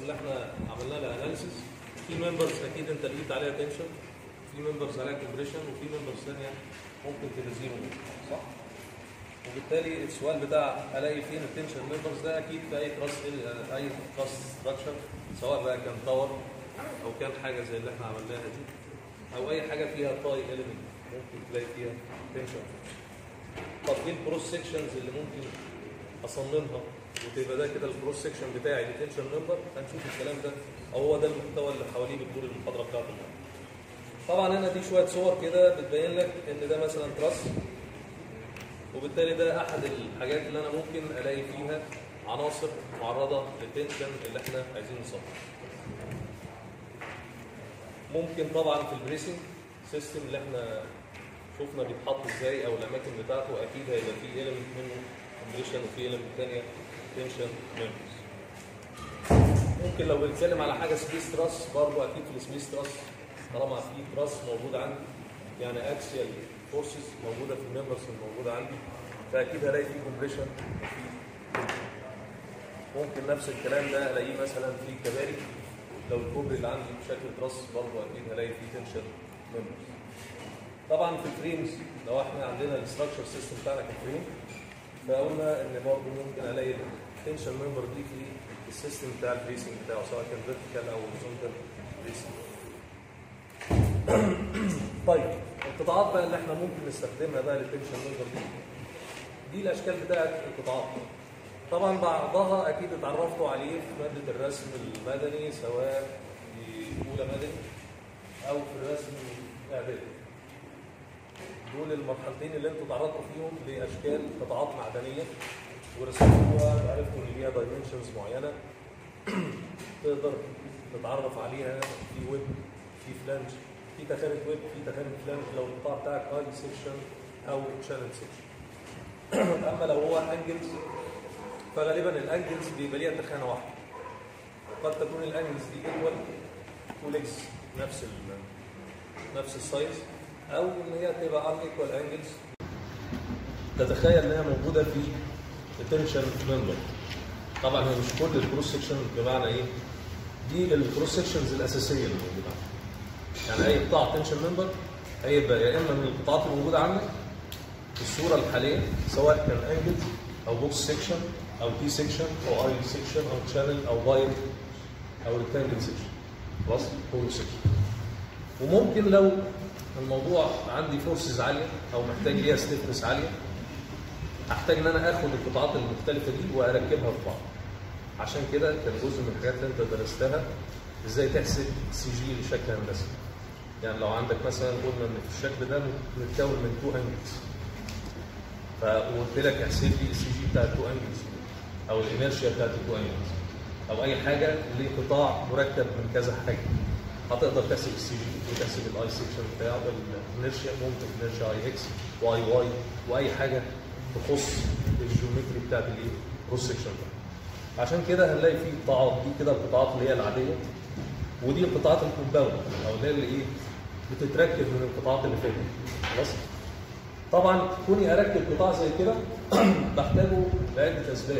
اللي احنا عملنا لها اناليسيس في ممبرز اكيد انت لقيت عليها تنشن في ممبرز عليها كومبريشن وفي ممبرز ثانيه ممكن تبقى زيرو صح؟ وبالتالي السؤال بتاع الاقي فين التنشن ممبرز ده اكيد في اي تراس اي تراس ستراكشر سواء بقى كان تاور او كان حاجه زي اللي احنا عملناها دي او اي حاجه فيها تاي اليمنت ممكن تلاقي فيها تنشن طب ايه الكروس سيكشنز اللي ممكن اصممها وتبقى ده كده الكروس سيكشن بتاعي لتنشن ممبر هنشوف الكلام ده او هو ده المحتوى اللي حواليه بتدور المحاضره بتاعته النهارده. طبعا هنا دي شويه صور كده بتبين لك ان ده مثلا تراس وبالتالي ده احد الحاجات اللي انا ممكن الاقي فيها عناصر معرضه للتنشن اللي احنا عايزين نصممها. ممكن طبعا في البريسنج سيستم اللي احنا شفنا بيتحط ازاي او الاماكن بتاعته اكيد هيبقى فيه ايلمنت منه كومبريشن وفي ايلمنت ثانيه تنشن ميمبرز ممكن لو بنتكلم على حاجه سبيس تراس برضه اكيد في السبيس تراس طالما في تراس موجود عندي يعني اكسيال فورسز موجوده في الممبرز الموجوده عندي فاكيد هلاقي فيه كومبريشن ممكن نفس الكلام ده الاقيه مثلا في كباري لو الكوبري اللي عندي بشكل تراس برضه اكيد هلاقي فيه تنشن ممبرز طبعا في الفريمز لو احنا عندنا الاستراكشر سيستم بتاعنا كفريم فقلنا ان برضه ممكن الاقي التنشن ممبر دي في السيستم بتاع البريسنج بتاعه سواء كان فيرتيكال او هوريزونتال بريسنج. طيب القطاعات بقى اللي احنا ممكن نستخدمها بقى للتنشن ممبر دي دي الاشكال بتاعت القطاعات طبعا بعضها اكيد اتعرفتوا عليه في ماده الرسم المدني سواء في اولى مدني او في الرسم الاعدادي دول المرحلتين اللي انتوا تعرضتوا فيهم لاشكال قطاعات معدنيه ورسمتوها وعرفتوا ان ليها دايمنشنز معينه تقدر تتعرف عليها في ويب في فلانج في تخانه ويب في تخانه فلانج لو القطاع بتاعك هاي سيكشن او شانل سيكشن اما لو هو انجلز فغالبا الانجلز بيبقى ليها تخانه واحده وقد تكون الانجلز دي ايكوال تو ليجز نفس ال نفس السايز او ان هي تبقى ان ايكوال انجلز تتخيل انها موجوده في التنشن ممبر طبعا هي مش كل الكروس سكشن بمعنى ايه؟ دي الكروس سكشنز الاساسيه اللي موجوده عندك. يعني اي قطاع تنشن ممبر هيبقى يا اما من القطاعات الموجوده عندك في الصوره الحاليه سواء كان انجلز او بوكس سكشن او تي سكشن او اي سكشن او شانل او بايل او ريكتانجل سكشن خلاص كله سكشن وممكن لو الموضوع عندي فورسز عاليه او محتاج ليها ستيفنس عاليه احتاج ان انا اخد القطاعات المختلفه دي واركبها في بعض عشان كده كان جزء من الحاجات اللي انت درستها ازاي تحسب سي جي لشكل هندسي يعني لو عندك مثلا قلنا ان في الشكل ده متكون من تو انجلز فقلت لك احسب لي السي جي بتاع التو انجلز او الانرشيا بتاعت التو انجلز او اي حاجه لقطاع مركب من كذا حاجه هتقدر تحسب السي جي وتحسب الاي سكشن بتاعه الانرشيا ممكن انرشيا اي اكس واي واي واي حاجه تخص الجيومتري بتاعت الايه؟ كروس سكشن ده. عشان كده هنلاقي في قطاعات دي كده القطاعات اللي هي العاديه ودي القطاعات الكومباوند او اللي هي اللي ايه؟ بتتركب من القطاعات اللي فاتت خلاص؟ طبعا كوني اركب قطاع زي كده بحتاجه لعده اسباب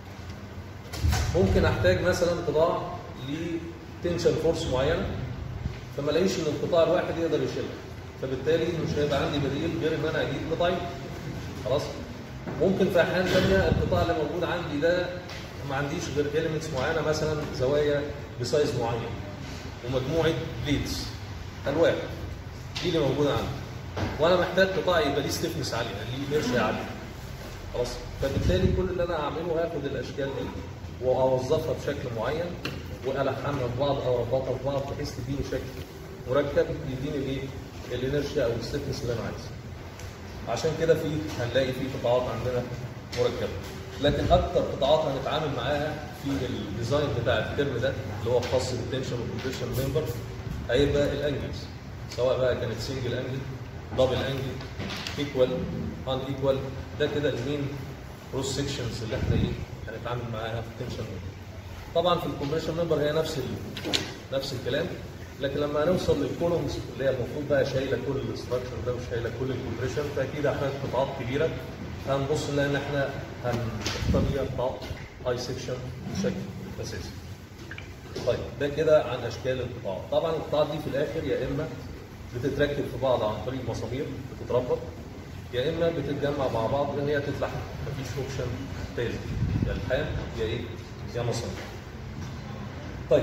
ممكن احتاج مثلا قطاع لتنشن فورس معينه فما الاقيش ان القطاع الواحد يقدر يشيلها فبالتالي مش هيبقى عندي بديل غير ان انا اجيب قطعين خلاص ممكن في احيان ثانيه القطاع اللي موجود عندي ده ما عنديش غير اليمنتس معينه مثلا زوايا بسايز معين ومجموعه بليدز الواح دي اللي موجوده عندي وانا محتاج قطاع يبقى ليه ستيفنس عاليه ليه انرشيا عاليه خلاص فبالتالي كل اللي انا هعمله هاخد الاشكال دي واوظفها بشكل معين والحمها في بعض او اربطها في بعض بحيث تديني شكل مركب يديني الايه؟ الانرشيا او الستيفنس اللي انا عايزه. عشان كده في هنلاقي في قطاعات عندنا مركبه. لكن اكثر قطاعات هنتعامل معاها في الديزاين بتاع الترم ده اللي هو خاص بالتنشن والكومبريشن ممبر هيبقى الانجلز سواء بقى كانت سنجل انجل دبل انجل ايكوال ان ايكوال ده كده المين كروس سكشنز اللي احنا ايه هنتعامل معاها في التنشن ممبر. طبعا في الكومبريشن ممبر هي نفس ال... نفس الكلام لكن لما هنوصل للكولومز اللي هي المفروض بقى شايله كل الاستراكشر ده وشايله كل الكومبريشن فاكيد هنحتاج قطاعات كبيره هنبص نلاقي ان احنا هنختار ليها قطاع هاي سكشن بشكل اساسي. طيب ده كده عن اشكال القطاعات طبعا القطاعات دي في الاخر يا اما بتتركب في بعض عن طريق مسامير بتتربط يا اما بتتجمع مع بعض لان هي تتلحم مفيش اوبشن تاني يا الحام يا ايه يا مسامير طيب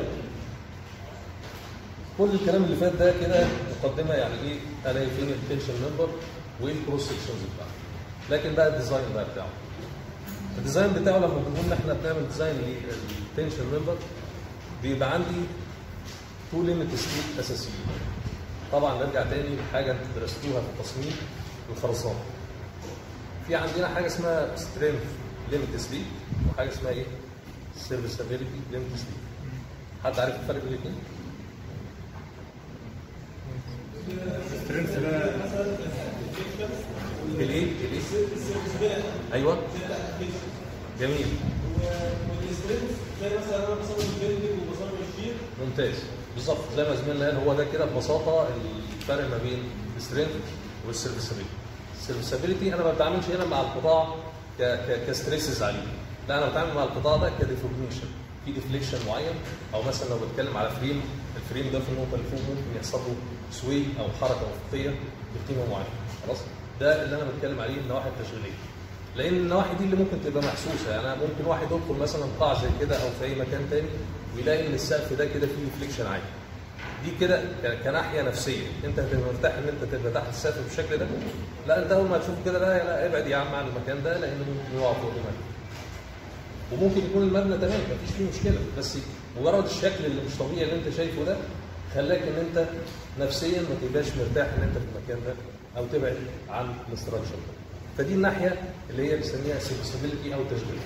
كل الكلام اللي فات ده كده مقدمه يعني ايه الاقي فين التنشن نمبر وايه الكروس سكشنز بتاعته لكن بقى الديزاين بقى بتاعه الديزاين بتاعه لما بنقول ان احنا بنعمل ديزاين للتنشن ممبر بيبقى عندي تو ليميت ستيت اساسيين طبعا نرجع تاني لحاجه انتوا درستوها في التصميم الخرسانه في عندنا حاجه اسمها سترينث ليميت ستيت وحاجه اسمها ايه؟ سيرفيسابيلتي ليميت ستيت حد عارف الفرق بين الاثنين؟ الترند ده الايه؟ الايه؟ ايوه جميل زي مثلا انا بصمم البيلدنج وبصمم الشير ممتاز بالظبط زي ما زميلنا قال هو ده كده ببساطه الفرق ما بين السترينث والسيرفيسابيلتي السيرفيسابيلتي انا ما بتعاملش هنا مع القطاع ك- ك- كستريسز عليه لا انا بتعامل مع القطاع ده كديفورميشن في ديفليكشن معين او مثلا لو بتكلم على فريم الفريم ده في النقطه اللي فوق ممكن يحصل له سوي او حركه افقيه بقيمه معينه خلاص ده اللي انا بتكلم عليه النواحي التشغيليه لان النواحي دي اللي ممكن تبقى محسوسه يعني أنا ممكن واحد يدخل مثلا قاع زي كده او في اي مكان تاني ويلاقي ان السقف ده كده فيه ديفليكشن عالي دي كده ك- كناحيه نفسيه انت هتبقى مرتاح ان انت تبقى تحت السقف بالشكل ده لا انت اول ما تشوف كده لا لا ابعد يا عم عن المكان ده لان ممكن يقع فوق دماغك وممكن يكون المبنى تمام مفيش فيه مشكله بس مجرد الشكل اللي مش طبيعي اللي انت شايفه ده خلاك ان انت نفسيا ما تبقاش مرتاح ان انت في المكان ده او تبعد عن الاستراكشر ده فدي الناحيه اللي هي بنسميها سيبسيبيليتي او تشغيل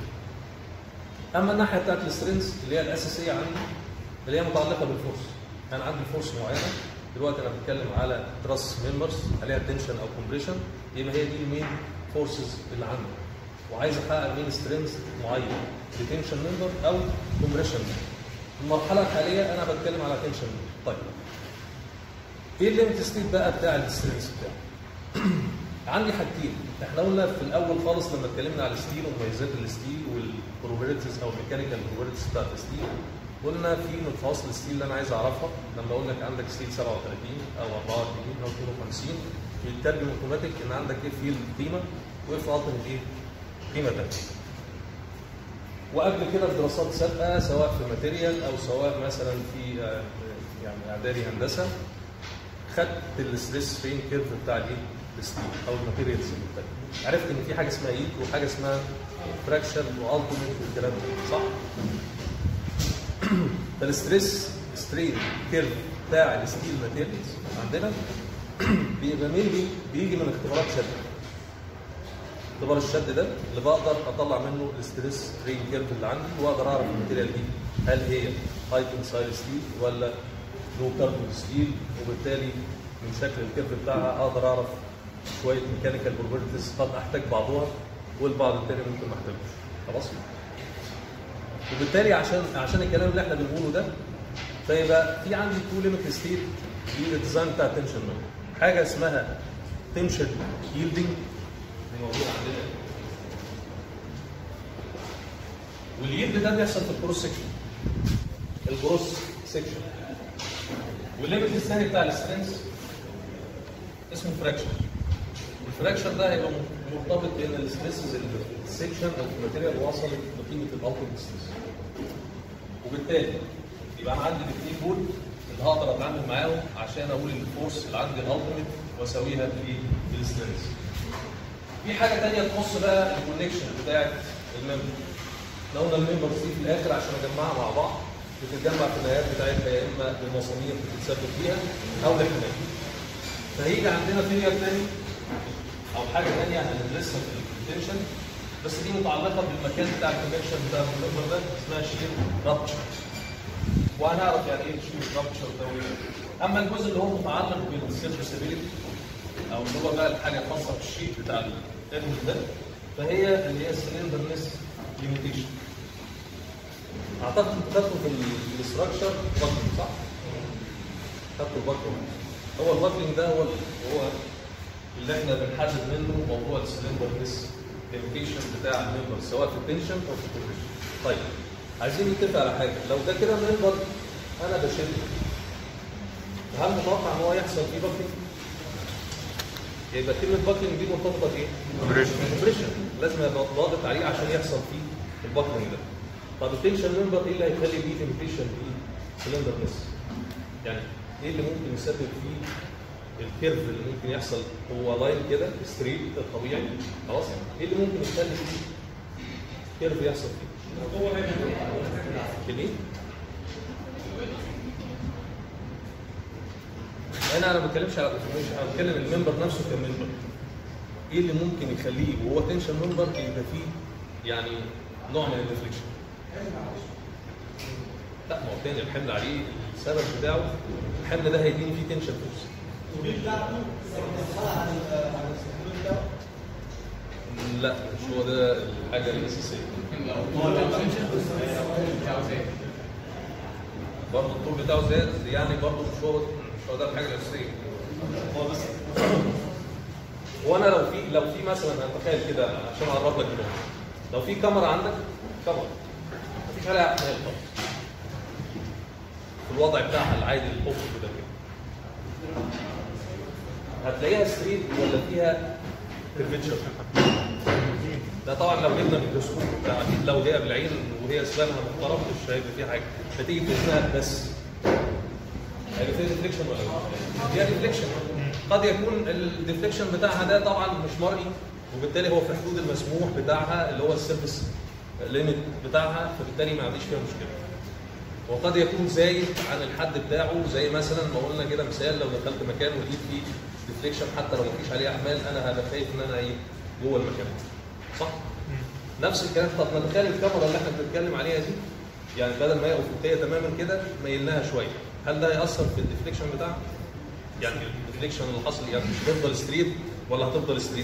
اما الناحيه بتاعت السترينث اللي هي الاساسيه عندي اللي هي متعلقه بالفورس انا عندي فورس معينه دلوقتي انا بتكلم على تراس ممبرز عليها تنشن او كومبريشن يبقى هي دي المين فورسز اللي عندي وعايز احقق مين سترينث معين لتنشن ممبر او كومبريشن المرحله الحاليه انا بتكلم على تنشن ممبر طيب ايه الليمت ستيت بقى بتاع السترينث بتاعي عندي حاجتين احنا قلنا في الاول خالص لما اتكلمنا على الستيل ومميزات الستيل والبروبرتيز او الميكانيكال بروبرتيز بتاعت الستيل قلنا في من فواصل الستيل اللي انا عايز اعرفها لما اقول لك عندك ستيل 37 او 44 او 52 بيترجم اوتوماتيك ان عندك ايه فيلد قيمه وايه في التيمت ايه قيمه ثانيه وقبل كده في دراسات سابقه سواء في ماتيريال او سواء مثلا في آه، يعني اعدادي هندسه خدت الستريس سترين كيرف بتاع الايه؟ الستيل او الماتيريالز المختلفه عرفت ان في حاجه اسمها ايد وحاجه اسمها فراكشر والتيميت والكلام ده صح؟ فالستريس سترين كيرف بتاع الستيل ماتيريالز عندنا بيبقى ميلي بيجي من اختبارات شد اختبار الشد ده اللي بقدر اطلع منه الستريس سترين كيرف اللي عندي واقدر اعرف الماتيريال دي هل هي هاي تنسايل ستيل ولا لو كاربون ستيل وبالتالي من شكل الكيرف بتاعها اقدر اعرف شويه ميكانيكال بروبرتيز قد احتاج بعضها والبعض التاني ممكن ما احتاجوش خلاص وبالتالي عشان عشان الكلام اللي احنا بنقوله ده فيبقى في عندي تو ليميت ستيت في الديزاين بتاع التنشن نود حاجه اسمها تنشن ييلدنج دي موجوده عندنا واليلد ده بيحصل في الكروس سكشن الكروس سكشن والليميت الثاني بتاع السترينث اسمه فراكشن الفراكشن ده هيبقى مرتبط بين الستريسز اللي في السكشن او في الماتيريال وصل لقيمه الالتيميت ستريس وبالتالي يبقى انا عندي الاثنين دول اللي هقدر اتعامل معاهم عشان اقول ان الفورس اللي عندي الالتيميت واساويها في الستريس في حاجه ثانيه تخص بقى الكونكشن بتاعت الممبر لو قلنا الممبرز دي في الاخر عشان اجمعها مع بعض بتتجمع في النهايات بتاعتها يا اما بمسامير بتتثبت فيها او لحمايه فهيجي عندنا فيلير تاني او حاجه ثانيه هندرسها في التنشن بس دي متعلقه بالمكان بتاع الكونكشن بتاع الممبر ده اسمها شير رابتشر وهنعرف يعني ايه شير رابتشر ده وايه اما الجزء اللي هو متعلق بالسيرفيسابيلتي او اللي هو بقى الحاجه الخاصه بالشيت بتاع الارم ده فهي اللي هي السلندرنس ليميتيشن اعتقد انتوا خدتوا في الاستراكشر باكلينج صح؟ خدتوا الباكلينج هو الباكلينج ده هو هو اللي احنا بنحدد منه موضوع السلندرنس ليميتيشن بتاع الممبر سواء في التنشن او في الكومبريشن طيب عايزين نتفق على حاجه لو ده كده ممبر انا بشد هل متوقع ان هو يحصل فيه باكلينج؟ يبقى كلمه باكلينج دي مرتبطه بايه؟ بريشر لازم ابقى ضاغط عليه عشان يحصل فيه الباكلينج ده طب التنشن ممبر ايه اللي هيخلي فيه انفيشن فيه سلندرنس؟ يعني ايه اللي ممكن يسبب فيه الكيرف اللي ممكن يحصل هو لاين كده ستريت طبيعي خلاص ايه اللي ممكن يخلي فيه كيرف يحصل فيه؟ كده هنا انا ما بتكلمش على الانفورميشن انا بتكلم الممبر نفسه كممبر ايه اللي ممكن يخليه وهو تنشن ممبر يبقى فيه يعني نوع من الريفليكشن لا ما هو تاني الحمل عليه السبب بتاعه الحمل ده هيديني فيه تنشن فورس البي بتاعته مرتفعه عن ال- عن الاستخدام بتاعه لا مش هو ده الحاجه الاساسيه برضه الطول بتاعه زاد يعني برضه مش هو مش هو ده الحاجه الاساسيه هو بس وانا لو في لو في مثلا انا تخيل كده عشان اقرب لك الموضوع لو في كاميرا عندك كاميرا مفيش عليها احمال خالص في الوضع بتاعها العادي الافق كده كده هتلاقيها ستريت ولا فيها كيرفتشر ده طبعا لو جبنا ميكروسكوب ده اكيد لو هي بالعين وهي اسنانها محترم مش هيبقى فيها حاجه نتيجه اسنانها بس هيبقى فيها ديفليكشن ولا لا؟ فيها ديفليكشن قد يكون الديفليكشن بتاعها ده طبعا مش مرئي وبالتالي هو في حدود المسموح بتاعها اللي هو السيرفيس ليميت بتاعها فبالتالي ما عنديش فيها مشكله. وقد يكون زايد عن الحد بتاعه زي مثلا ما قلنا كده مثال لو دخلت مكان ولقيت فيه ديفليكشن حتى لو مفيش عليه احمال انا هبقى خايف ان انا ايه جوه المكان صح؟ نفس الكلام طب ما تخيل الكاميرا اللي احنا بنتكلم عليها دي يعني بدل ما هي افقيه تماما كده ميلناها شويه هل ده هياثر في الديفليكشن بتاعها؟ يعني الديفليكشن اللي حصل يعني مش هتفضل ستريت ولا هتفضل ستريت؟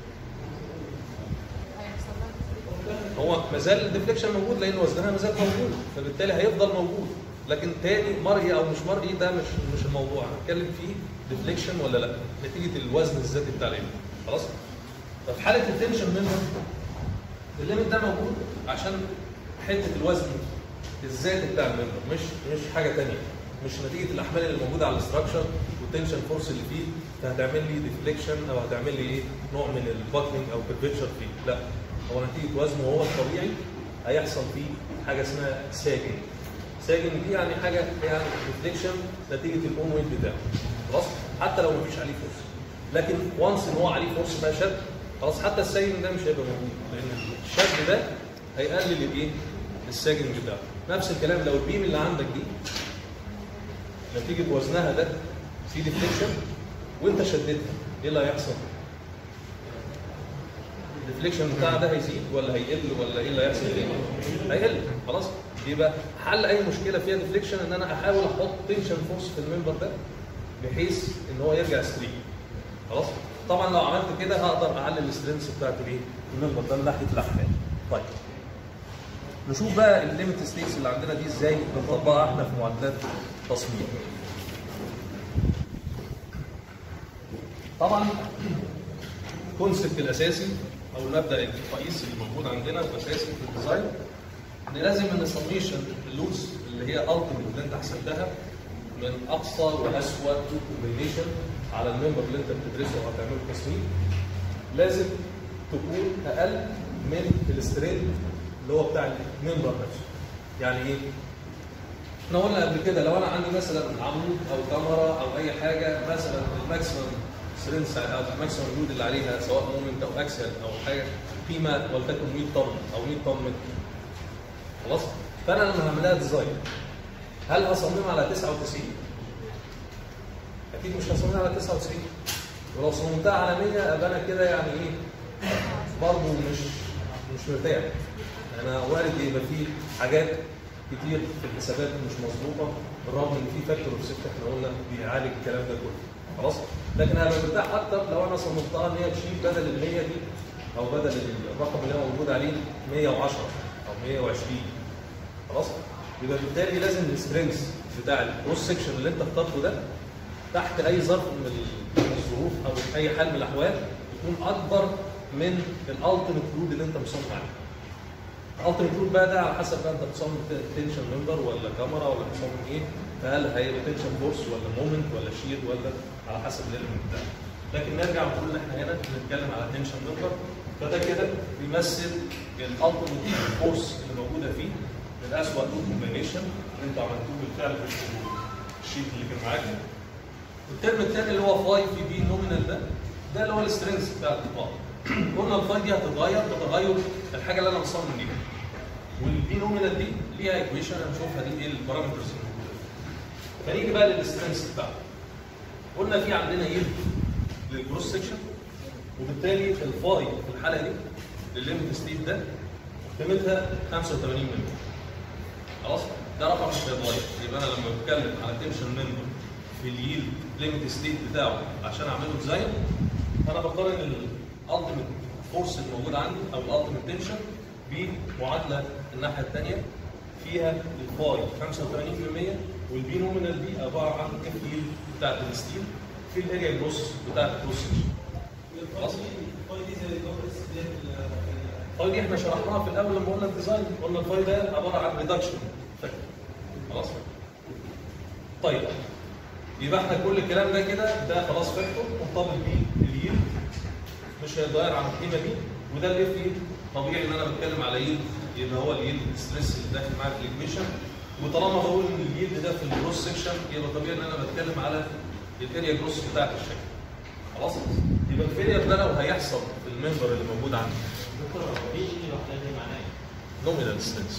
هو ما زال الديفليكشن موجود لان وزنها ما زال موجود فبالتالي هيفضل موجود لكن تاني مرئي او مش مرئي ده مش مش الموضوع هنتكلم فيه ديفليكشن ولا لا نتيجه الوزن الذاتي بتاع الليمت خلاص ففي حاله التنشن منه الليمت ده موجود عشان حته الوزن الذاتي بتاع الممبر مش مش حاجه تانية مش نتيجه الاحمال اللي موجوده على الاستراكشر والتنشن فورس اللي فيه فهتعمل لي ديفليكشن او هتعمل لي ايه نوع من الباكلينج او كيرفتشر فيه لا هو نتيجه وزنه هو الطبيعي هيحصل فيه حاجه اسمها ساجن ساجن دي يعني حاجه يعني ديفليكشن نتيجه الاون ويت بتاعه خلاص حتى لو مفيش عليه فورس لكن وانس ان هو عليه فورس بقى شد خلاص حتى الساجن ده مش هيبقى موجود لان الشد ده هيقلل الايه الساجن بتاعه نفس الكلام لو البيم اللي عندك دي نتيجه وزنها ده في ديفليكشن وانت شددها ايه اللي هيحصل؟ الديفليكشن بتاع ده هيزيد ولا هيقل ولا ايه اللي هيحصل ايه؟ هيقل خلاص يبقى حل اي مشكله فيها ديفليكشن ان انا احاول احط تنشن فورس في الممبر ده بحيث ان هو يرجع ستريت خلاص طبعا لو عملت كده هقدر اعلي السترينث بتاعت الايه؟ الممبر ده من ناحيه الاحمال طيب نشوف بقى الليمت ستيتس اللي عندنا دي ازاي بنطبقها احنا في معادلات تصميم طبعا الكونسبت الاساسي او المبدا الرئيسي اللي موجود عندنا واساسي في الديزاين ان لازم ان السميشن اللوز اللي هي التيميت اللي انت حسبتها من اقصى واسوأ كومبينيشن على الممبر اللي انت بتدرسه او هتعمله تصميم لازم تكون اقل من السترين اللي هو بتاع الممبر نفسه يعني ايه؟ احنا قلنا قبل كده لو انا عندي مثلا عمود او كاميرا او اي حاجه مثلا الماكسيمم سترينث او الماكسيمم لود اللي عليها سواء مومنت او اكسل او حاجه قيمه ولتكن 100 طن او 100 طن متر خلاص فانا لما هعملها ديزاين هل هصممها على 99 اكيد مش هصممها على 99 ولو صممتها على 100 ابقى انا كده يعني ايه برضه مش مش مرتاح انا وارد يبقى في حاجات كتير في الحسابات مش مظبوطه بالرغم ان في فاكتور اوف احنا قلنا بيعالج الكلام ده كله خلاص لكن انا مرتاح اكتر لو انا صممتها ان هي تشيل بدل ال 100 دي او بدل الرقم اللي هو موجود عليه 110 او 120 خلاص يبقى بالتالي لازم السبرينجز بتاع الكروس سكشن اللي انت اخترته ده تحت اي ظرف من الظروف او اي حال من الاحوال يكون اكبر من الالتيميت لود اللي انت مصمم عليه التيمت رول بقى ده على حسب بقى انت بتصمم تنشن ممبر ولا كاميرا ولا بتصمم ايه فهل هيبقى تنشن فورس ولا مومنت ولا شير ولا على حسب الاليمنت بتاعك لكن نرجع ونقول ان احنا هنا بنتكلم على تنشن ممبر فده كده بيمثل الالتيميت فورس اللي موجوده فيه الاسوأ لود كومبينيشن اللي انتوا عملتوه بالفعل في الشيت اللي كان معاكم الترم الثاني اللي هو فاي في بي نومينال ده ده اللي هو السترينث بتاع القطاع قلنا الفاي دي هتتغير بتغير الحاجه اللي انا مصمم بيها والبي نومينال دي ليها ايكويشن هنشوفها دي ايه البارامترز اللي موجوده فيها. فنيجي بقى للسترينث بتاعه قلنا في عندنا يلد للكروس سكشن وبالتالي الفاي في الحاله دي للليمت ستيت ده قيمتها 85 مللي خلاص ده رقم مش هيتغير يبقى انا لما بتكلم على تنشن ممبر في اليلد ليميت ستيت بتاعه عشان اعمله ديزاين انا بقارن الالتيميت فورس الموجود عندي او الالتيميت تنشن بمعادله الناحيه الثانيه فيها الفاي 85% والبي نومينال دي عباره عن اف يلد بتاعت الستيل في الاريا جروس بتاعت الكروس خلاص الفاي دي زي الجوهر اللي هي في ال- الفاي دي احنا شرحناها في الاول لما قلنا الديزاين قلنا الفاي ده عباره عن ريدكشن خلاص طيب يبقى احنا كل الكلام ده كده ده خلاص فاكتور مرتبط بيه اليل مش هيتغير عن القيمه دي وده الاف يل طبيعي ان انا بتكلم على يل يبقى هو اليل ستريس اللي داخل معايا في الايكويشن وطالما بقول ان اليل ده في الجروس سكشن يبقى طبيعي ان انا بتكلم على الاريا جروس بتاعت الشكل خلاص يبقى الفيلير ده لو هيحصل في الممبر اللي موجود عندي دكتور في شيء لوحدها دي معناه ايه؟ نومينال ستريس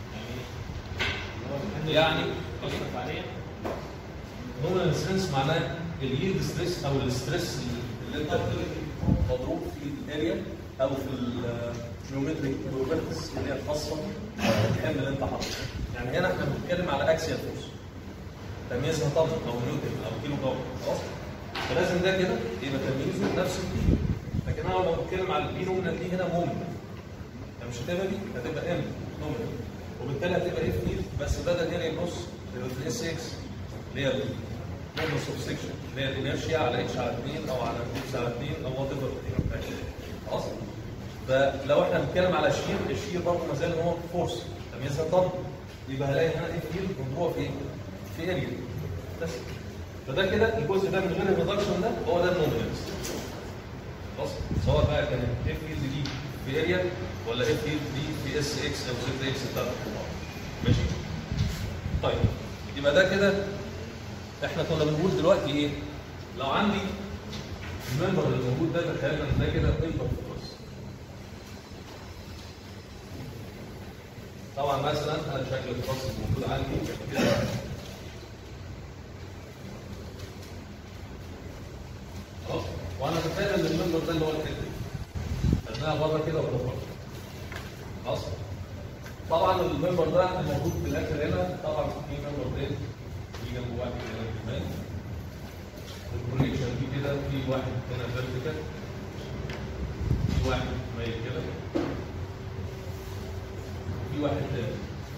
يعني يعني قصدك عليه نومينال ستريس معناه اليلد ستريس او الستريس اللي انت مضروب في الاريا او في الجيومتريك بروبرتيز اللي هي الخاصه بالحمل اللي انت حاطه يعني هنا احنا بنتكلم على اكسيال فورس تمييزها طن او نيوتن او كيلو جرام خلاص فلازم ده كده يبقى تمييزه نفس الكيلو لكن انا لو بتكلم على البي نومينال دي هنا مومنت يعني مش هتبقى دي هتبقى ام نومينال وبالتالي هتبقى اف نيل بس بدل اريا نص تبقى في الاس اكس اللي هي المومنتس اوف سكشن اللي هي الانرشيا على اتش على 2 او على اكس على 2 او وات ايفر خلاص فلو احنا بنتكلم على شير الشير برضه ما زال هو فورس تمييزها طن يبقى هلاقي هنا اف نيل مضروبه في ايه؟ في اريا بس فده كده الجزء ده من غير الريدكشن ده هو ده النومينالز خلاص سواء بقى كانت اف فيلد دي في اريا ولا اف فيلد دي في اس اكس او زد اكس بتاعت القطاع ماشي طيب يبقى ده كده احنا كنا بنقول دلوقتي ايه لو عندي الممبر اللي موجود ده تخيلنا ان ده كده قيمه في الراس طبعا مثلا انا شكل الراس الموجود عندي كده خلاص وانا اتخيل ان المنبر ده اللي هو الحته خدناها بره كده وده بره خلاص طبعا المنبر ده الموجود في الاخر هنا طبعا في منبر تاني في جنبه واحد هنا كمان الكونكشن دي كده في واحد هنا فيرتيكال في واحد مايل كده في واحد تاني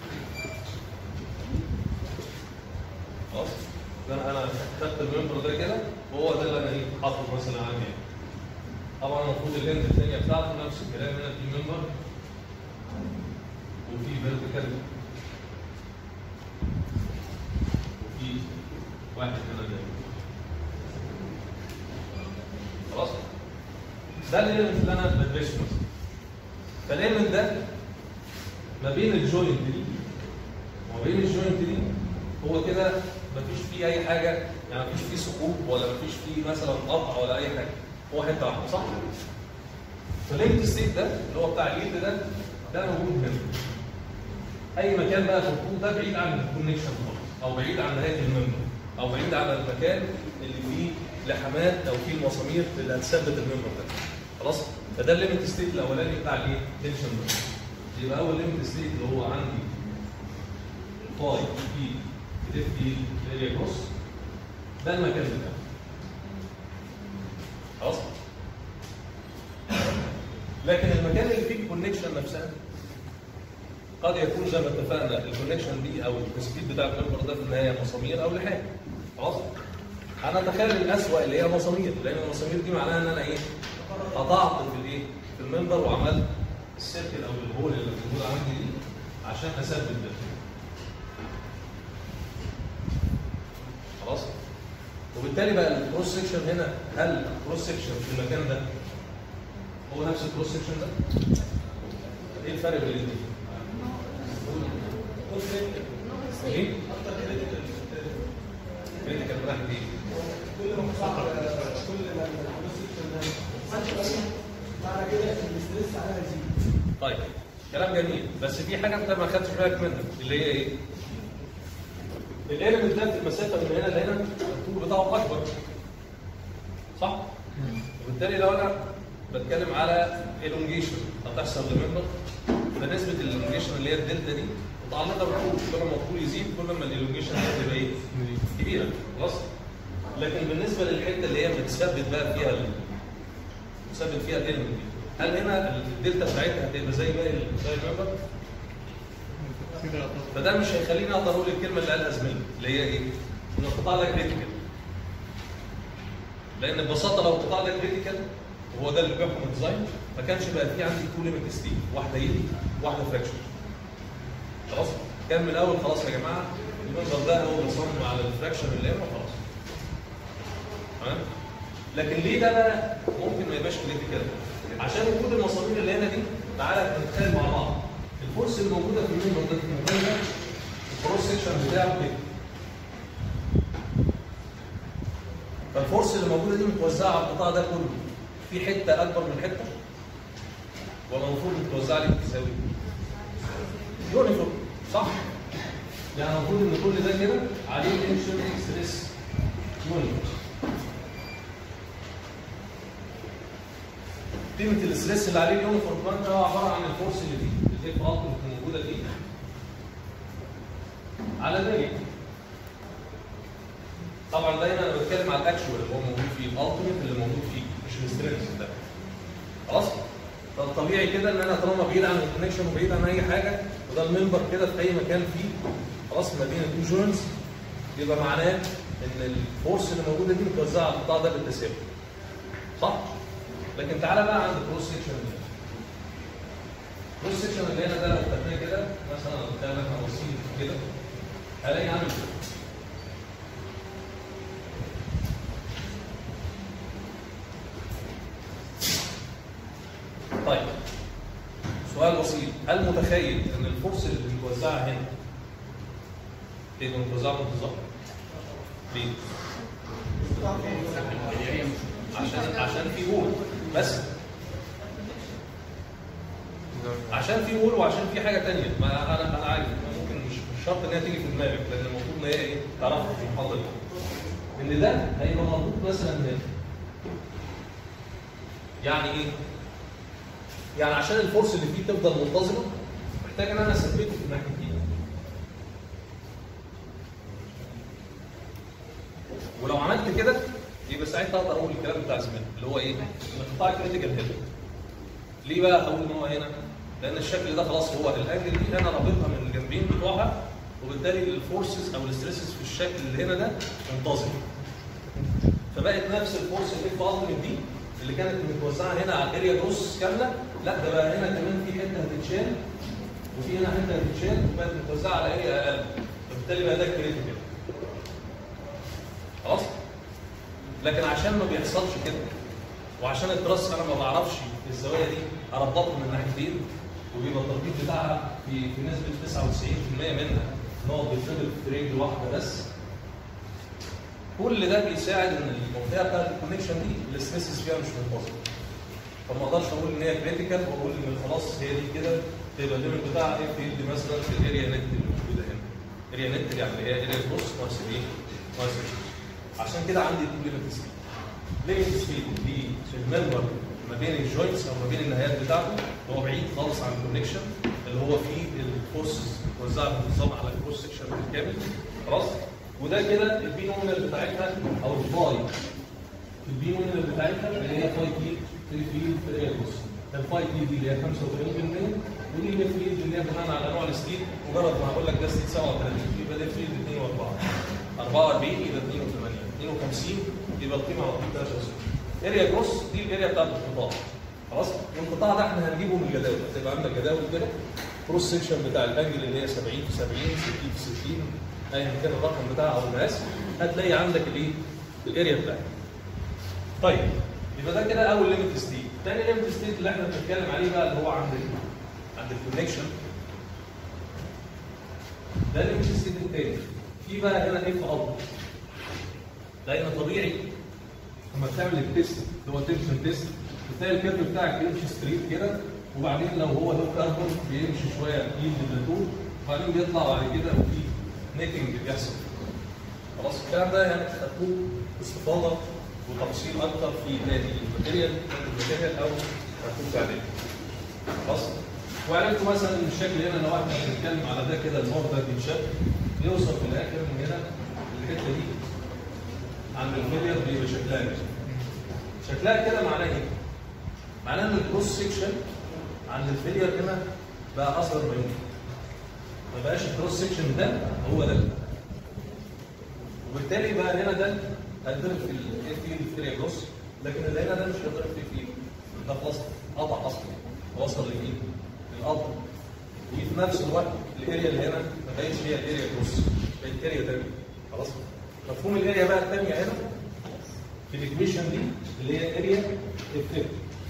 خلاص ده انا خدت الممبر ده كده وهو ده اللي انا ايه حاطه مثلا عندي هنا. طبعا المفروض اللينك الثانيه بتاعته نفس الكلام هنا في ممبر وفي فيرتيكال وفي واحد هنا جاي خلاص ده الليمت اللي انا بدرسه مثلا فالليمت ده ما بين الجوينت دي وما بين الجوينت دي هو كده مفيش فيه اي حاجه يعني مفيش فيه ثقوب ولا مفيش فيه مثلا قطع ولا اي حاجه هو حته واحده صح؟ فالليمت ستيت ده اللي هو بتاع اليد ده ده موجود هنا اي مكان بقى في الخطوط ده بعيد عن الكونكشن خالص او بعيد عن نهايه الممبر او بعيد عن المكان اللي فيه لحمات او فيه المسامير اللي هتثبت الممبر ده خلاص فده الليمت ستيت الاولاني بتاع الايه؟ تنشن ممبر يبقى اول ليمت ستيت اللي هو عندي فاي في اف دي اريا كروس ده المكان بتاعه خلاص لكن المكان اللي فيه الكونكشن نفسها قد يكون زي ما اتفقنا الكونكشن دي او التثبيت بتاع الممبر ده في النهايه مسامير او لحام خلاص انا اتخيل الاسوأ اللي هي مسامير لان المسامير دي معناها ان انا ايه قطعت في الايه في الممبر وعملت السيركل او الهول اللي موجود عندي دي عشان اثبت ده خلاص وبالتالي بقى الكروس سكشن هنا هل الكروس سكشن في المكان ده هو نفس الكروس سكشن ده؟ ايه الفرق بين الاثنين؟ ايه؟ كريتيكال من ناحيه ايه؟ كل ما صعب كل ما الكروس معنى كده ان الاستريس عليها يزيد طيب كلام جميل بس في حاجه انت ما خدتش بالك منها اللي هي ايه؟ الاليمنت ده في المسافه من هنا لهنا الطول بتاعه اكبر صح؟ وبالتالي لو انا بتكلم على elongation هتحصل لمنبر فنسبه الالونجيشن اللي هي الدلتا دي متعلقه بالطول كل ما الطول يزيد كل ما الالونجيشن هتبقى ايه؟ كبيره خلاص؟ لكن بالنسبه للحته اللي هي بتثبت بقى فيها ال- بتثبت فيها الاليمنت دي هل هنا الدلتا بتاعتها هتبقى زي باقي ال- باقي المنبر؟ فده مش هيخليني اقدر اقول الكلمه اللي قالها زميلي اللي هي ايه؟ ان القطاع ده كريتيكال. لان ببساطه لو القطاع ده كريتيكال وهو ده اللي بيحكم الديزاين ما كانش بقى في عندي تو ليميت ستيل واحده يدي واحده فراكشن. خلاص؟ كان من الاول خلاص يا جماعه المنظر ده هو بيصمم على الفراكشن اللي هنا وخلاص. تمام؟ لكن ليه ده بقى ممكن ما يبقاش كريتيكال؟ عشان وجود المسامير اللي هنا دي تعالى نتخيل مع بعض الفورس اللي موجوده في المنبر ده في المكان ده الكروس سكشن بتاعه كده فالفورس اللي موجوده دي متوزعه على القطاع ده كله في حته اكبر من حته ولا المفروض متوزعه لي بالتساوي؟ يونيفورم صح؟ يعني المفروض ان كل ده كده عليه تنشن ستريس يونيفورم قيمه الاستريس اللي عليه اليونيفورم كمان ده هو عباره عن الفورس اللي فيه اللي هي الالت اللي موجوده فيه على ذلك طبعا دايما انا بتكلم على الاكشوال اللي هو موجود فيه الالتيميت اللي موجود فيه مش الستريس ده خلاص فالطبيعي كده ان انا طالما بعيد عن الكونكشن وبعيد عن اي حاجه وده المنبر كده في اي مكان فيه خلاص ما بين التو جوينتس يبقى معناه ان الفورس اللي موجوده دي متوزعه على القطاع ده بالتساوي صح؟ لكن تعالى بقى عند الكروس سكشن ده الكروس سكشن اللي هنا ده لو خدناه كده مثلا لو خدنا احنا باصين كده هلاقي عامل كده طيب سؤال بسيط هل متخيل ان الفرصه اللي متوزعه هنا تبقى متوزعه بالظبط؟ ليه؟ عشان عشان في هول بس عشان في هول وعشان في حاجه ثانيه ما انا انا عارف ممكن مش مش شرط ان هي تيجي في دماغك لان المفروض ان هي ايه تعرفها في المحاضره دي ان ده هيبقى مربوط مثلا هنا يعني ايه؟ يعني عشان الفورس اللي فيه تفضل منتظمه محتاج ان انا اثبته في الناحيه دي ولو عملت كده يبقى ساعتها اقدر اقول الكلام بتاع زمان اللي هو ايه؟ ان القطاع كريتيكال هنا. ليه بقى اقول ان هو هنا؟ لان الشكل ده خلاص هو الانجل دي انا رابطها من الجنبين بتوعها وبالتالي الفورسز او الاستريسز في الشكل اللي هنا ده منتظم. فبقت نفس الفورس اللي في الالتيميت دي اللي كانت متوزعه هنا على الاريا جروس كامله لا ده بقى هنا كمان في حته هتتشال وفي هنا حته هتتشال وبقت متوزعه على اريا اقل فبالتالي بقى ده كريتيكال. خلاص؟ لكن عشان ما بيحصلش كده وعشان التراس انا ما بعرفش الزوايا دي اربطه من ناحيتين وبيبقى التربيط بتاعها في في نسبه 99% منها ان هو بيتربط في رجل واحده بس كل ده بيساعد ان المنطقه بتاعت الكونكشن دي الاستريسز فيها مش منتظم فما اقدرش اقول ان هي كريتيكال واقول ان خلاص هي دي كده تبقى الليمت بتاعها ايه في يدي مثلا في الاريا نت اللي موجوده هنا اريا نت يعني اللي هي اريا بلس ناقص ايه؟ ناقص عشان كده عندي تو ليميت سبيد ليميت سبيد دي في المنبر ما بين الجوينتس او ما بين النهايات بتاعته هو بعيد خالص عن الكونكشن اللي هو فيه الفورسز متوزعه بنظام على الكروس سكشن بالكامل خلاص وده كده البي نومينال بتاعتها او الفاي البي نومينال بتاعتها اللي هي فاي تي في في في الاريا بص الفاي تي دي اللي هي 85% ودي اللي فيلد اللي هي بناء على نوع الستيل مجرد ما هقول لك ده ستيل 37 يبقى ده فيلد 2 و4 44 يبقى 2 و8 52 يبقى القيمه على طول 3 اريا جروس دي الاريا بتاعت القطاع خلاص والقطاع ده احنا هنجيبه من الجداول هتبقى عندك جداول كده كروس سيكشن بتاع الانجل اللي هي 70 في 70 60 في 60 ايا كان الرقم بتاعها او المقاس هتلاقي عندك الايه الاريا بتاعتها طيب يبقى ده كده اول ليميت ستيت تاني ليميت ستيت اللي احنا بنتكلم عليه بقى اللي هو عند ال عند الكونكشن ده ليميت ستيت التاني في بقى هنا اف اب لان طبيعي لما بتعمل التيست اللي هو تنشن تيست بتلاقي الكيرف بتاعك بيمشي ستريت كده وبعدين لو هو لو كاربون بيمشي شويه يجي للبلاتو وبعدين بيطلع بعد كده وفي نيكنج بيحصل خلاص الكلام ده يعني هتكون استفاضه وتفصيل اكتر في نادي الماتيريال الماتيريال او هتكون بعدين خلاص وعرفتوا مثلا ان الشكل هنا لو احنا بنتكلم على ده كده النور ده بينشق يوصل في الاخر من هنا الحته دي عند الفيلير بيبقى شكلها كده شكلها كده معناه ايه؟ معناه ان الكروس سيكشن عند الفيلير هنا بقى اصغر ما يمكن ما بقاش الكروس سيكشن ده هو ده وبالتالي بقى هنا ده هيتضرب في الايه في الفيلير جروس لكن اللي هنا ده مش هيتضرب في فيه ده خلاص قطع اصلا وصل لمين؟ للقطع وفي نفس الوقت الاريا اللي هنا ما بقتش هي الاريا جروس بقت اريا تانيه خلاص مفهوم الاريا بقى الثانيه هنا في الايكويشن دي اللي هي اريا افكت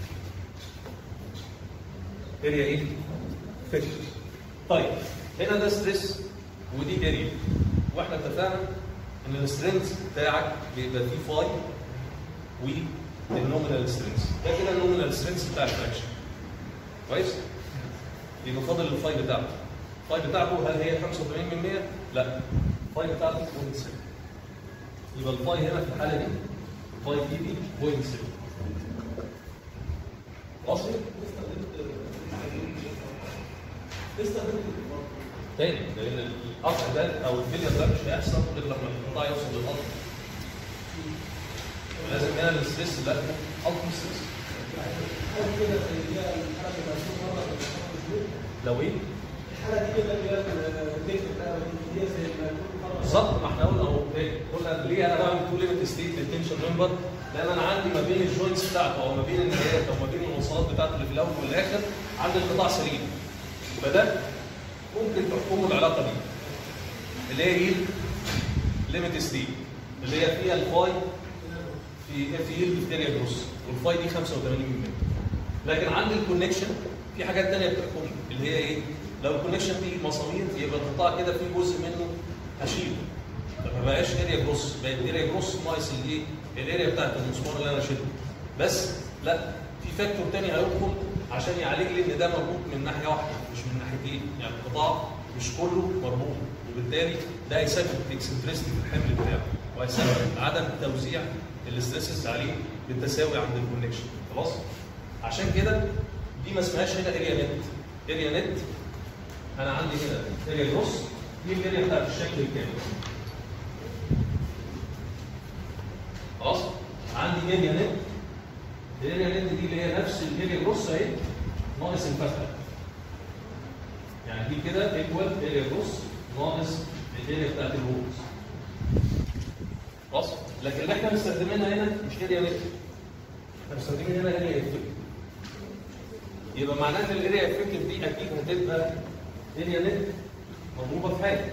اريا ايه؟ افكت طيب هنا ده ستريس ودي اريا واحنا اتفقنا ان السترينث بتاعك بيبقى فيه فاي والنومينال سترينث ده كده النومينال سترينث بتاع الفراكشن كويس؟ يبقى فاضل الفاي بتاعته الفاي بتاعته هل هي 85% من 100 لا الفاي بتاعته 0.7 يبقى الفاي هنا في الحاله دي فاي دي دي 0.7 واصل تاني لان القطع ده او الفيلير ده مش هيحصل غير لما القطاع يوصل للقطع لازم هنا الاستريس ده التيمت ستريس لو ايه؟ الحاله دي كده اللي هي التكنيك بتاعها دي هي زي ما يكون مرة بالظبط ما احنا قلنا اهو تاني قلنا ليه انا بعمل تو ليميت ستيت للتنشن ممبر؟ لان انا عندي ما بين الجوينتس بتاعته او ما بين النهايات او ما بين الوصلات بتاعته اللي في الاول والاخر عندي القطاع سليم فده ممكن تحكمه العلاقه دي اللي هي ايه؟ ليميت ستيت اللي هي فيها الفاي في اف يلد في اريا جروس والفاي دي 85% لكن عند الكونكشن في حاجات ثانيه بتحكم اللي هي ايه؟ لو الكونكشن فيه مسامير يبقى القطاع كده فيه جزء منه هشيله فما بقاش اريا جروس بقت اريا جروس ناقص الايه؟ الاريا بتاعت المسمار اللي انا شلته بس لا في فاكتور ثاني هيدخل عشان يعالج لي ان ده مربوط من ناحيه واحده مش من ناحيتين يعني القطاع مش كله مربوط وبالتالي ده هيسبب اكسنتريستي في الحمل بتاعه وهيسبب عدم توزيع الاستريسز عليه بالتساوي عند الكونكشن خلاص عشان كده دي ما اسمهاش هنا اريا نت اريا نت انا عندي هنا اريا جروس دي الاريا بتاعت الشكل الكامل خلاص عندي اريا نت الاريا نت دي اللي هي نفس الاريا جروس اهي ناقص الفتحه يعني دي كده ايكوال اريا جروس ناقص الاريا بتاعت الهولز خلاص لكن اللي احنا مستخدمينها هنا مش اريا نت احنا مستخدمين هنا اريا افكتيف يبقى معناه ان الاريا افكتيف دي اكيد هتبقى اريا نت مضروبه في حاجه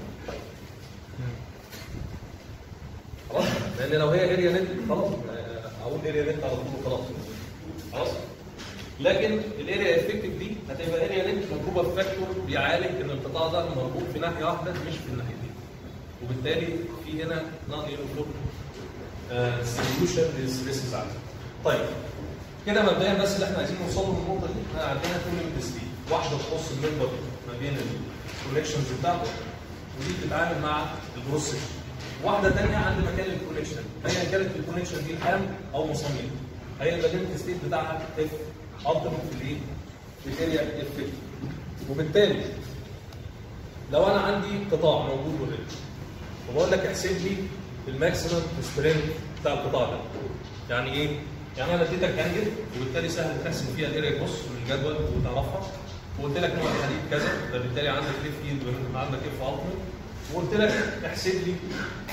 خلاص لان لو هي اريا نت خلاص اقول اريا نت على طول خلاص خلاص لكن الاريا افكتيف دي هتبقى اريا نت مضروبه في فاكتور بيعالج ان القطاع ده مربوط في ناحيه واحده مش في الناحيتين وبالتالي في هنا نون يونيفورم سوليوشن للستريسز عندي طيب كده مبدئيا بس اللي احنا عايزين نوصل له من النقطه دي احنا عندنا تو ليميت ستيت واحده تخص الممبر ما بين الكونكشنز بتاعته ودي بتتعامل مع الجروس سيكشن واحده ثانيه عند مكان الكونكشن ايا كانت الكونكشن دي حام او مسامير هي الليميت ستيت بتاعها اف التيمت في الايه؟ في الاريا اف وبالتالي لو انا عندي قطاع موجود اوريدي وبقول لك احسب لي الماكسيمم سترينث بتاع القطاع ده يعني ايه؟ يعني انا اديتك انجل وبالتالي سهل تحسب فيها الاريا بص من الجدول وتعرفها وقلت لك نوع الحديد كذا فبالتالي عندك اف يلد عندك اف التيمت وقلت لك احسب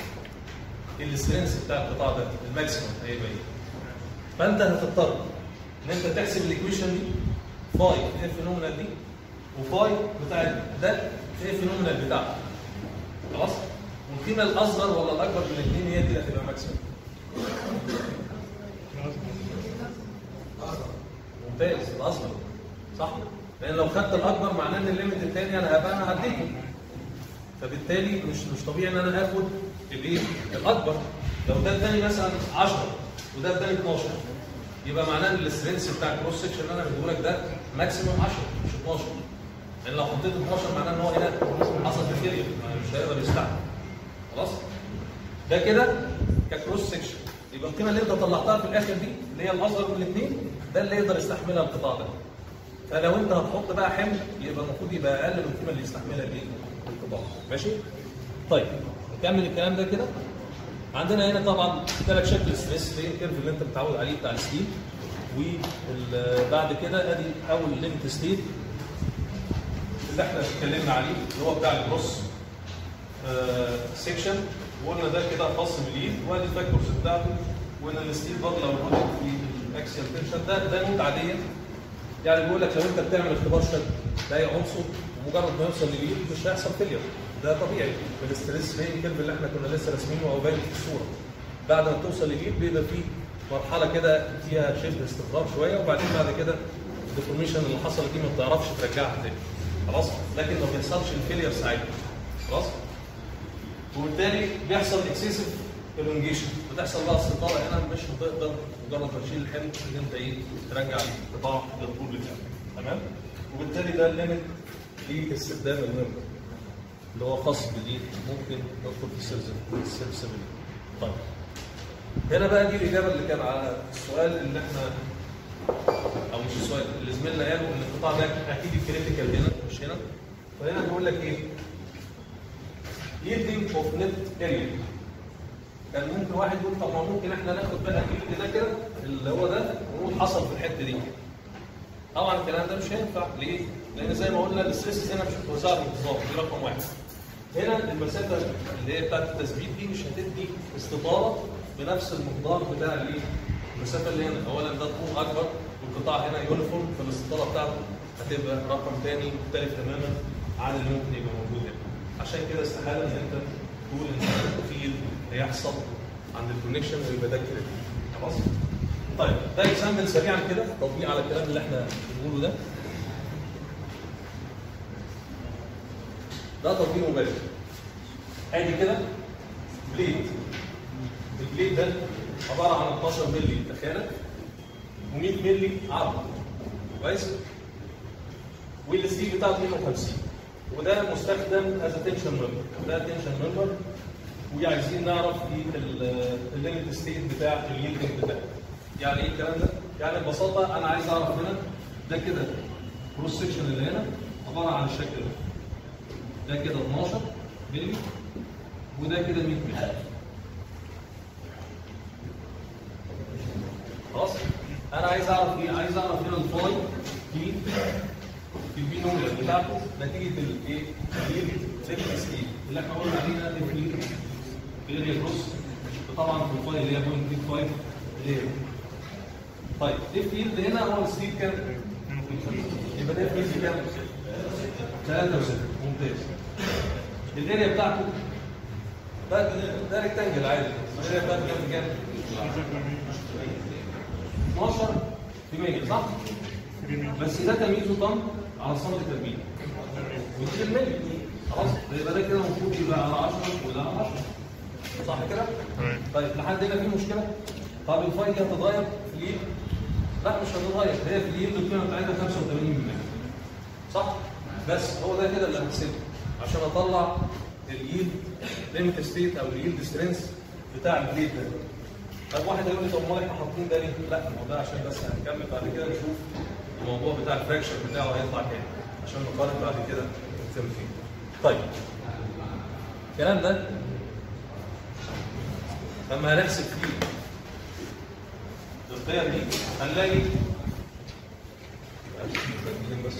لي السترينث بتاع القطاع ده الماكسيمم هيبقى ايه؟ فانت هتضطر ان انت تحسب الايكويشن دي فاي في اف نومينال دي وفاي بتاع ده في اف نومينال بتاعته خلاص والقيمه الاصغر ولا الاكبر من الاثنين هي دي اللي هتبقى ماكسيمم ممتاز الاصغر صح لان لو خدت الاكبر معناه ان الليميت الثاني انا هبقى انا عديته فبالتالي مش مش طبيعي ان انا اخد الايه الاكبر لو ده اداني مثلا 10 وده اداني 12 يبقى معناه ان السترينث بتاع الكروس سكشن اللي انا بديه لك ده ماكسيموم 10 مش 12 لان لو حطيت 12 معناه ان هو هنا حصل فيلير مش هيقدر يستحمل خلاص ده كده ككروس سكشن يبقى القيمه اللي انت طلعتها في الاخر دي اللي هي الاصغر من الاثنين ده اللي يقدر يستحملها القطاع ده فلو انت هتحط بقى حمل يبقى المفروض يبقى اقل من القيمه اللي يستحملها الايه؟ القطاع ماشي؟ طيب نكمل الكلام ده كده عندنا هنا طبعا ثلاث شكل ستريس فين كيرف اللي انت متعود عليه بتاع الستيل وبعد كده ادي اول ليميت ستيت اللي احنا اتكلمنا عليه اللي هو بتاع الكروس سيكشن وقلنا ده كده خاص بالليد وادي الفاكتورز بتاعته وان الستيل برضه لو موجود في الاكسيال تنشن ده ده نوت عاديه يعني بيقول لك لو انت بتعمل اختبار شد لاي عنصر ومجرد ما يوصل لليد مش هيحصل فيلير ده طبيعي بالاستريس فين كيرف اللي احنا كنا لسه راسمينه او باين في الصوره بعد ما توصل لليد بيبقى في مرحله كده فيها شبه استقرار شويه وبعدين بعد كده الديفورميشن اللي حصلت دي ما بتعرفش ترجعها تاني خلاص لكن ما بيحصلش الفيلير ساعتها خلاص وبالتالي بيحصل اكسسيف الونجيشن بتحصل بقى استطاله هنا مش هتقدر مجرد ما تشيل الحمل ان انت ايه ترجع القطاع للطول بتاعه تمام وبالتالي ده الليمت لاستخدام الممبر اللي هو خاص بالايه ممكن ندخل في السلسله طيب هنا بقى دي الاجابه اللي كان على السؤال اللي احنا او مش السؤال اللي زميلنا قاله ان القطاع ده اكيد الكريتيكال هنا مش هنا فهنا بيقول لك ايه yielding اوف نت اريا كان ممكن واحد يقول طب ما ممكن احنا ناخد بقى اليلد ده كده اللي هو ده ونقول حصل في الحته دي طبعا الكلام ده مش هينفع ليه؟ لان زي ما قلنا الستريس هنا مش متوزعه بانتظام دي رقم واحد هنا المسافه اللي هي بتاعت التثبيت دي مش هتدي استطاله بنفس المقدار بتاع الايه؟ المسافه اللي هنا اولا ده طول اكبر والقطاع هنا يونيفورم فالاستطاله بتاعته هتبقى رقم ثاني مختلف تماما عن اللي ممكن يبقى موجود هنا عشان كده استحاله ان انت تقول ان التوفير هيحصل عند الكونكشن ويبقى ده كده خلاص؟ طيب ده اكزامبل سريعا كده تطبيق على الكلام اللي احنا بنقوله ده ده تطبيق مباشر ادي كده بليد البليد ده عباره عن 12 مللي تخانه و100 مللي عرض كويس والستيل بتاعه 52 وده مستخدم از تنشن ممبر ده تنشن ممبر وعايزين نعرف ايه الليمت ستيت بتاع اليلدنج بتاعه يعني ايه الكلام ده؟ يعني ببساطه انا عايز اعرف هنا ده كده كروس سكشن اللي هنا عباره عن الشكل ده ده كده 12 مللي وده كده 100 مللي خلاص انا عايز اعرف ايه عايز اعرف هنا الفاي في البي نوميرال بتاعته نتيجه الايه الفيكس ستيل اللي احنا قلنا عليه ده في الاريا كروس طبعا في الفاي اللي هي 0.35 اللي هي طيب اف يلد هنا هو الستيل كام؟ يبقى ده اف يلد كام؟ 63 ممتاز الاريا بتاعته ده ده ريكتانجل عادي الاريا بتاعته كام كام؟ 12 في 100 صح؟ بس ده تمييزه طن على سنتي تربيع ودي الملي خلاص يبقى ده كده المفروض يبقى على 10 وده على 10 صح كده؟ طيب لحد هنا في مشكله؟ طب الفاي دي هتتغير في اليد؟ لا مش هتتغير هي في اليد القيمه بتاعتها 85% صح؟ بس هو ده كده اللي هحسبه عشان اطلع اليد ليميت ستيت او اليد سترينث بتاع البليد ده طب واحد هيقول لي طب امال احنا حاطين ده ليه؟ لا ما هو ده عشان بس هنكمل بعد كده نشوف الموضوع بتاع الفراكشن بتاعه هيطلع كام عشان نقارن بعد كده نتم فيه. طيب الكلام ده لما هنحسب فيه القيم دي هنلاقي بس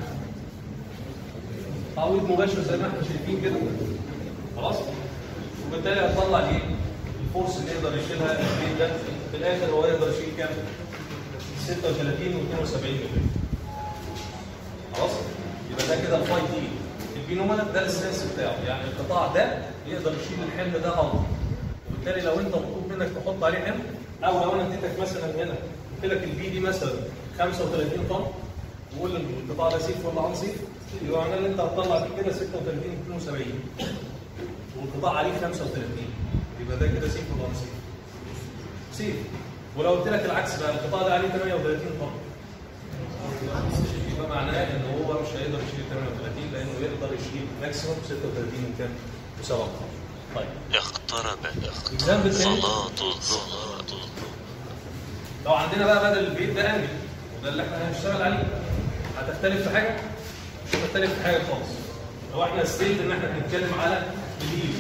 تعويض مباشر زي ما احنا شايفين كده خلاص وبالتالي هتطلع ايه؟ الفورس اللي يقدر يشيلها البيت ده في الاخر هو يقدر يشيل كام؟ 36 و72 ملم خلاص؟ يبقى ده كده الفاي دي البينومال ده السنس بتاعه يعني القطاع ده يقدر يشيل الحمل ده ارضي وبالتالي لو انت مطلوب منك تحط عليه حمل او لو انا اديتك مثلا هنا قلت لك البي دي مثلا 35 طن وقول القطاع ده سيف ولا ان سيف يبقى معناه ان انت هتطلع فيه كده 36 72 والقطاع عليه 35 يبقى ده كده سيف ولا ان سيف؟ سيف ولو قلت لك العكس بقى القطاع ده عليه 38 طن يبقى معناه ان هو مش هيقدر يشيل 38 لانه يقدر يشيل ماكسيموم 36 وكام؟ و7 طيب اقترب الذنب الثاني صلاة الظهر لو عندنا بقى بدل البيت ده انجل وده اللي احنا هنشتغل عليه هتختلف في حاجه؟ مش هتختلف في حاجه خالص لو احنا ستيت ان احنا بنتكلم على اليل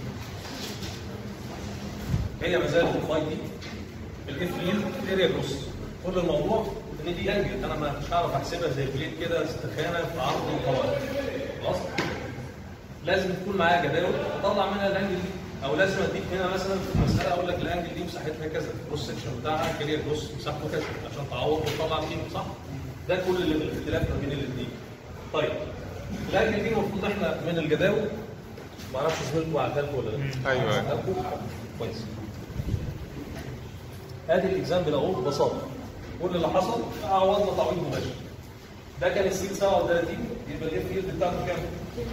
هي ما زالت الفاي دي الاف يل اريا جروس كل الموضوع ان دي انجل انا ما مش هعرف احسبها زي بليد كده استخانه في عرض وقوائم خلاص لازم تكون معايا جداول اطلع منها الانجل دي او لازم اديك هنا مثلا في المساله اقول لك الانجل دي مساحتها كذا الكروس سكشن بتاعها كارير كروس مساحته كذا عشان تعوض وتطلع فيه صح؟ ده كل اللي الاختلاف ما بين الاثنين. طيب الانجل دي المفروض احنا من الجداول ما اعرفش زميلكم عدها لكم ولا لا؟ أيوة. عدها لكم؟ كويس. ادي الاكزامبل اهو ببساطه كل اللي حصل عوضنا تعويض مباشر. ده كان السيل 37 يبقى الاف يلد بتاعته كام؟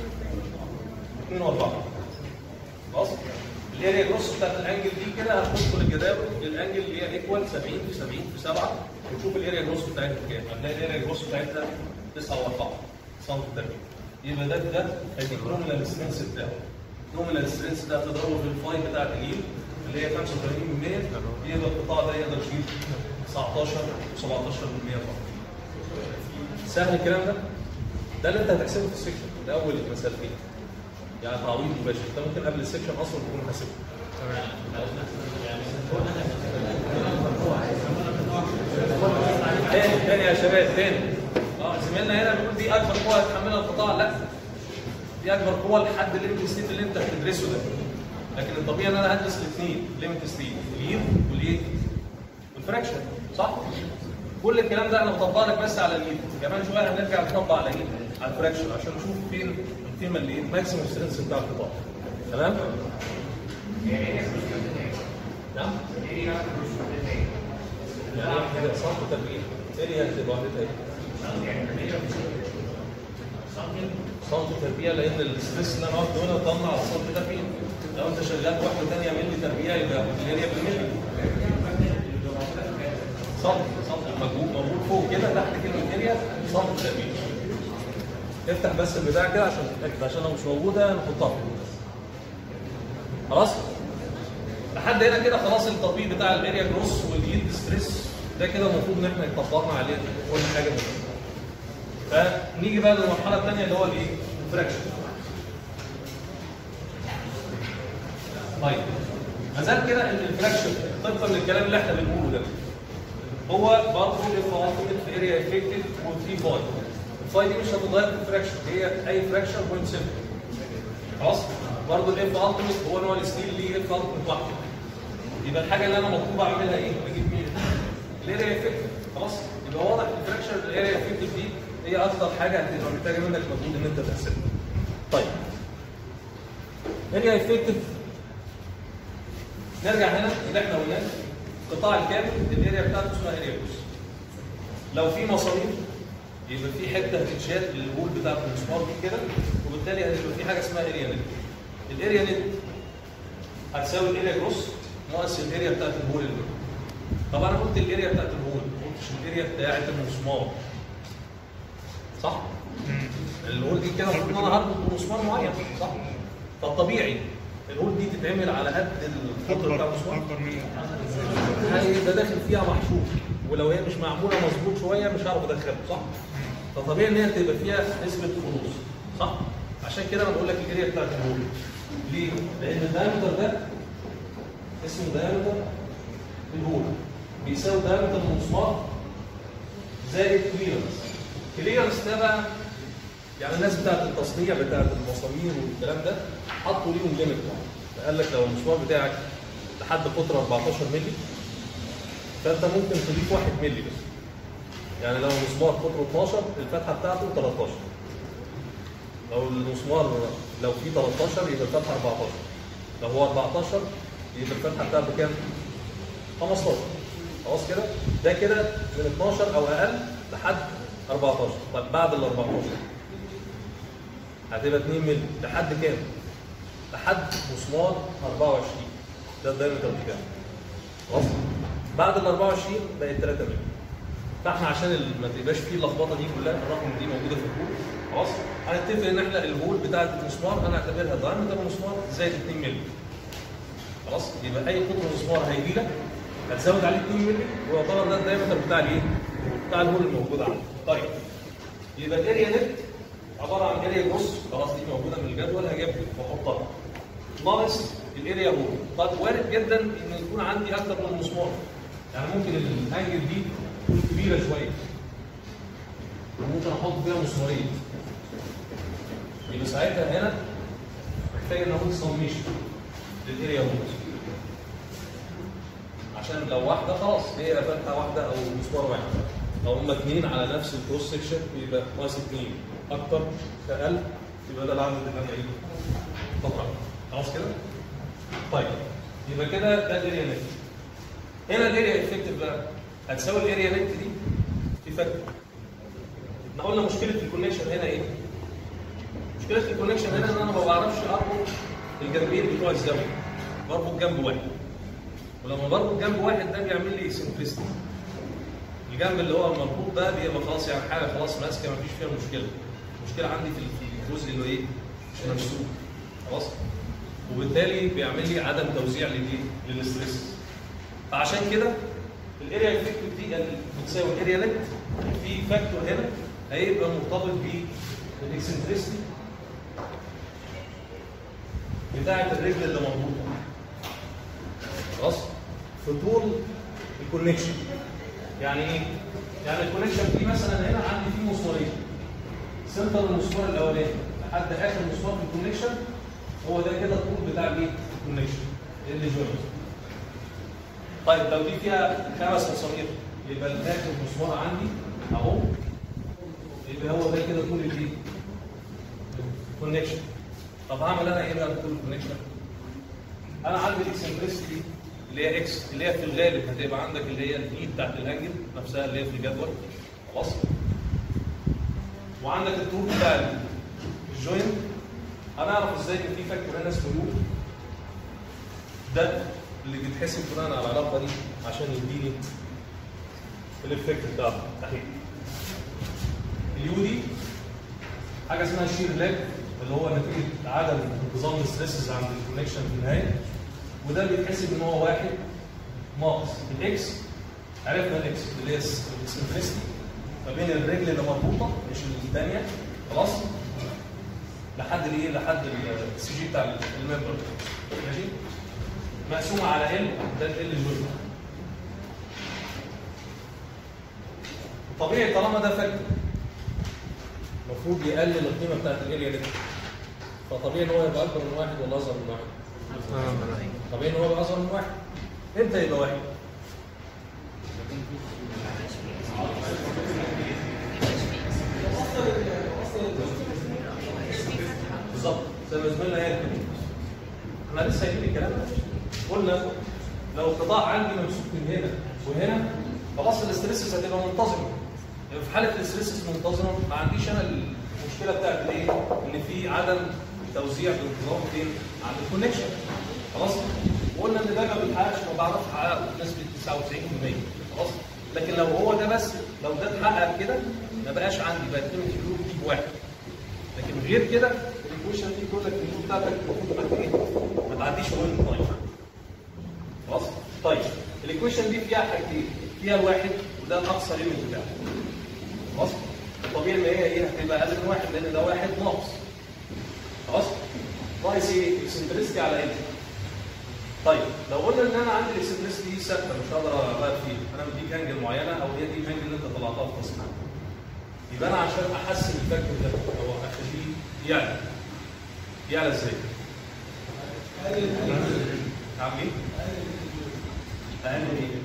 2 و4 خلاص الاريا جروس بتاعت الانجل دي كده هتدخل الجداول الانجل اللي هي ايكوال 70 في 70 في 7 وتشوف الاريا جروس بتاعتها كام هتلاقي الاريا جروس بتاعتها 9 و4 سم تربيع يبقى ده ده هيديك نومينال سترينث بتاعه نومينال سترينث ده هتضربه في الفاي بتاعت اليل اللي هي 85% يبقى القطاع ده يقدر يشيل 19 و17% فقط سهل الكلام ده؟ ده اللي انت هتحسبه في السكشن ده اول مسألتين يعني تعويض مباشر انت ممكن قبل السكشن اصلا تكون حاسبه تاني تاني يا شباب تاني اه زميلنا هنا بيقول دي اكبر قوه هتحملها القطاع لا دي اكبر قوه لحد الليمت ستيت اللي انت بتدرسه ده لكن الطبيعي ان انا هدرس الاثنين ليمت ستيت اليد والايه والفراكشن صح كل الكلام ده انا بطبق لك بس على اليد كمان شويه هنرجع نطبق على ايه على الفراكشن عشان نشوف فين فين الايه ماكسيموم سترينث بتاع القطاع تمام نعم يعني كده صح تربيه اريا هتبقى عندها صمت تربيه لان الستريس اللي انا واخده هنا طلع على صمت تربيه لو انت شغال واحده ثانيه ملي تربيه يبقى الاريا بالملي صمت صمت مجهول موجود فوق كده تحت كلمه اريا صمت تربيه افتح بس البتاع كده عشان تتاكد عشان لو مش موجوده نحطها خلاص لحد هنا كده خلاص التطبيق بتاع الاريا جروس واليد ستريس ده كده المفروض ان احنا يطبقنا عليه كل حاجه منهم فنيجي بقى للمرحله الثانيه اللي هو الايه؟ الفراكشن. طيب ما زال كده ان الفراكشن طبقا للكلام اللي احنا بنقوله ده هو برضه الاف التيميت في اريا افكتد وفي فاي. الفاي دي مش هتتغير في الفراكشن هي اي فراكشن بوينت 7 خلاص؟ برضه الاف التيميت هو نوع الستيل ليه اف التيميت واحده. يبقى الحاجه اللي انا مطلوب اعملها ايه؟ اجيب مين؟ الاريا افكتد خلاص؟ يبقى واضح الفراكشن الاريا افكتد دي هي اكتر حاجه هتبقى محتاجه منك مجهود ان انت تحسبها. طيب. اريا افكتد نرجع هنا اللي احنا قلناه القطاع الكامل الاريا بتاعته اسمها اريا بوس. لو في مصاريف يبقى في حته هتتشال للهول بتاعت المسمار دي كده وبالتالي هيبقى في حاجه اسمها اريا نت. الاريا نت هتساوي الاريا جروس ناقص الاريا بتاعت الهول اللي طب انا قلت الاريا بتاعت الهول ما قلتش الاريا بتاعت المسمار صح؟ الهول دي كده المفروض ان انا هربط بمسمار معين صح؟ فالطبيعي الهول دي تتعمل على قد القطر بتاع اكبر المسمار اكبر منه هيبقى داخل فيها محشور ولو هي مش معموله مظبوط شويه مش هعرف ادخله صح؟ فطبيعي ان هي تبقى فيها نسبه خلوص صح؟ عشان كده انا بقول لك الاريا بتاعت الهول ليه؟ لان الدايمتر ده اسمه دايمتر الهول بيساوي دايمتر المسمار زائد كليرنس كليرنس ده بقى يعني الناس بتاعت التصنيع بتاعت المسامير والكلام ده حطوا ليهم ليميت معين قال لك لو المسمار بتاعك لحد قطر 14 مللي فانت ممكن تضيف 1 مللي بس يعني لو المسمار قطره 12 الفتحه بتاعته 13 لو المسمار لو فيه 13 يبقى الفتحه 14 لو هو 14 يبقى الفتحه بتاعته كام؟ 15 خلاص كده ده كده من 12 او اقل لحد 14 طب بعد ال 14 هتبقى 2 مللي لحد كام؟ لحد مسمار 24 ده الدايمتر بتاعه خلاص بعد ال 24 بقت 3 مللي فاحنا عشان ال- ما تبقاش فيه اللخبطه دي كلها الرقم دي موجوده في الهول خلاص هنتفق ان احنا الهول بتاعه المسمار انا اعتبرها دايمتر المسمار زائد 2 مللي خلاص يبقى اي قطر مسمار هيجي لك هتزود عليه 2 مللي ويعتبر ده الدايمتر بتاع الايه؟ بتاع الهول الموجود عندك طيب يبقى الاريا نت عباره عن اريا جروس خلاص دي موجوده من الجدول هجيبها واحطها ناقص الاريا هول طب وارد جدا ان يكون عندي اكتر من مسمار يعني ممكن الانجل دي تكون كبيره شويه وممكن احط فيها مسمارين يبقى ساعتها هنا محتاج ان اقول سميشن للاريا هول عشان لو واحده خلاص هي فتحه واحده او مسمار واحد لو هما اثنين على نفس الكروس سكشن يبقى ناقص اثنين اكتر اقل يبقى ده العدد اللي انا ايه بطلع خلاص كده؟ طيب يبقى كده ده الاريا نت هنا الاريا افكتيف بقى هتساوي الاريا نت دي في فاكتور احنا قلنا مشكله الكونكشن هنا ايه؟ مشكله الكونكشن هنا ان انا ما بعرفش اربط الجنبين بتوع الزاويه بربط جنب واحد ولما بربط جنب واحد ده بيعمل لي سمبلستي الجنب اللي هو المربوط ده بيبقى خلاص يعني حاجه خلاص ماسكه ما فيش فيها مشكله المشكله عندي في في الجزء اللي هو ايه مش ممسوك خلاص وبالتالي بيعمل لي عدم توزيع للايه للستريس فعشان كده الاريا افكتيف دي اللي بتساوي الاريا نت في فاكتور هنا هيبقى مرتبط بالاكسنتريستي بتاعه الرجل اللي مربوطه خلاص في طول الكونكشن يعني ايه؟ يعني الكونكشن دي مثلا هنا عندي فيه مسمارين سنتر المسمار الاولاني لحد اخر مسمار في الكونكشن هو ده كده الطول بتاع الايه؟ الكونكشن اللي جوينت طيب لو دي فيها خمس مسامير يبقى اخر مسمار عندي اهو يبقى هو ده كده طول الايه؟ كونكشن طب هعمل انا ايه بقى بطول الكونكشن؟ انا عندي الاكسنتريستي اللي هي اكس اللي هي في الغالب هتبقى عندك اللي هي الاي بتاعت الانجل نفسها اللي هي في الجدول خلاص وعندك الطول بتاع الجوينت هنعرف ازاي ان في فاكتور هنا اسمه يو ده اللي بيتحسب بناء على العلاقه دي عشان يديني الافكت بتاعه تحقيق اليو دي حاجه اسمها شير لاج اللي هو نتيجه عدم انتظام الستريسز عند الكونكشن في النهايه وده بيتحسب ان هو واحد ناقص الاكس عرفنا الاكس اللي هي السمبلستي ما بين الرجل اللي مربوطه مش الثانيه خلاص لحد الايه لحد السي جي بتاع الممبر ماشي مقسومه على ال ده ال جوينت طبيعي طالما ده فاكتور المفروض يقلل القيمه بتاعت الاريا دي فطبيعي ان هو يبقى اكبر من واحد ولا اصغر من واحد؟ طبيعي ان هو يبقى اصغر من واحد امتى يبقى واحد؟ بالظبط زي ما زميلنا قال كده احنا لسه قايلين الكلام ده قلنا لو القطاع عندي ممسوك من هنا وهنا خلاص الاستريسز هتبقى منتظمه يبقى في حاله الاستريسز منتظمه ما عنديش انا المشكله بتاعت الايه؟ ان في عدم توزيع بانتظام فين؟ عند الكونكشن خلاص؟ وقلنا ان ده ما بيتحققش ما بعرفش احققه بنسبه 99% خلاص؟ لكن لو هو ده بس لو ده اتحقق كده ما بقاش عندي بقت قيمه الفلوس دي بواحد لكن غير كده الايكويشن دي كلها الفلوس بتاعتك المفروض تبقى ايه؟ ما تعديش 1.9 خلاص؟ طيب الايكويشن دي فيها حاجتين فيها الواحد وده الاقصى ليميت بتاعه خلاص؟ الطبيعي ان هي ايه؟ هتبقى اقل من واحد لان ده واحد ناقص خلاص؟ ناقص ايه؟ اكسنترستي على ايه؟ طيب لو قلنا ان انا عندي الاكسنترستي دي ثابته مش هقدر اغير فيها انا مديك انجل معينه او هي دي الانجل اللي انت طلعتها في التصنيع يبقى انا عشان احسن الفاكتور ده او اخليه يعلى يعلى ازاي؟ نعم ايه؟ اقل ايه؟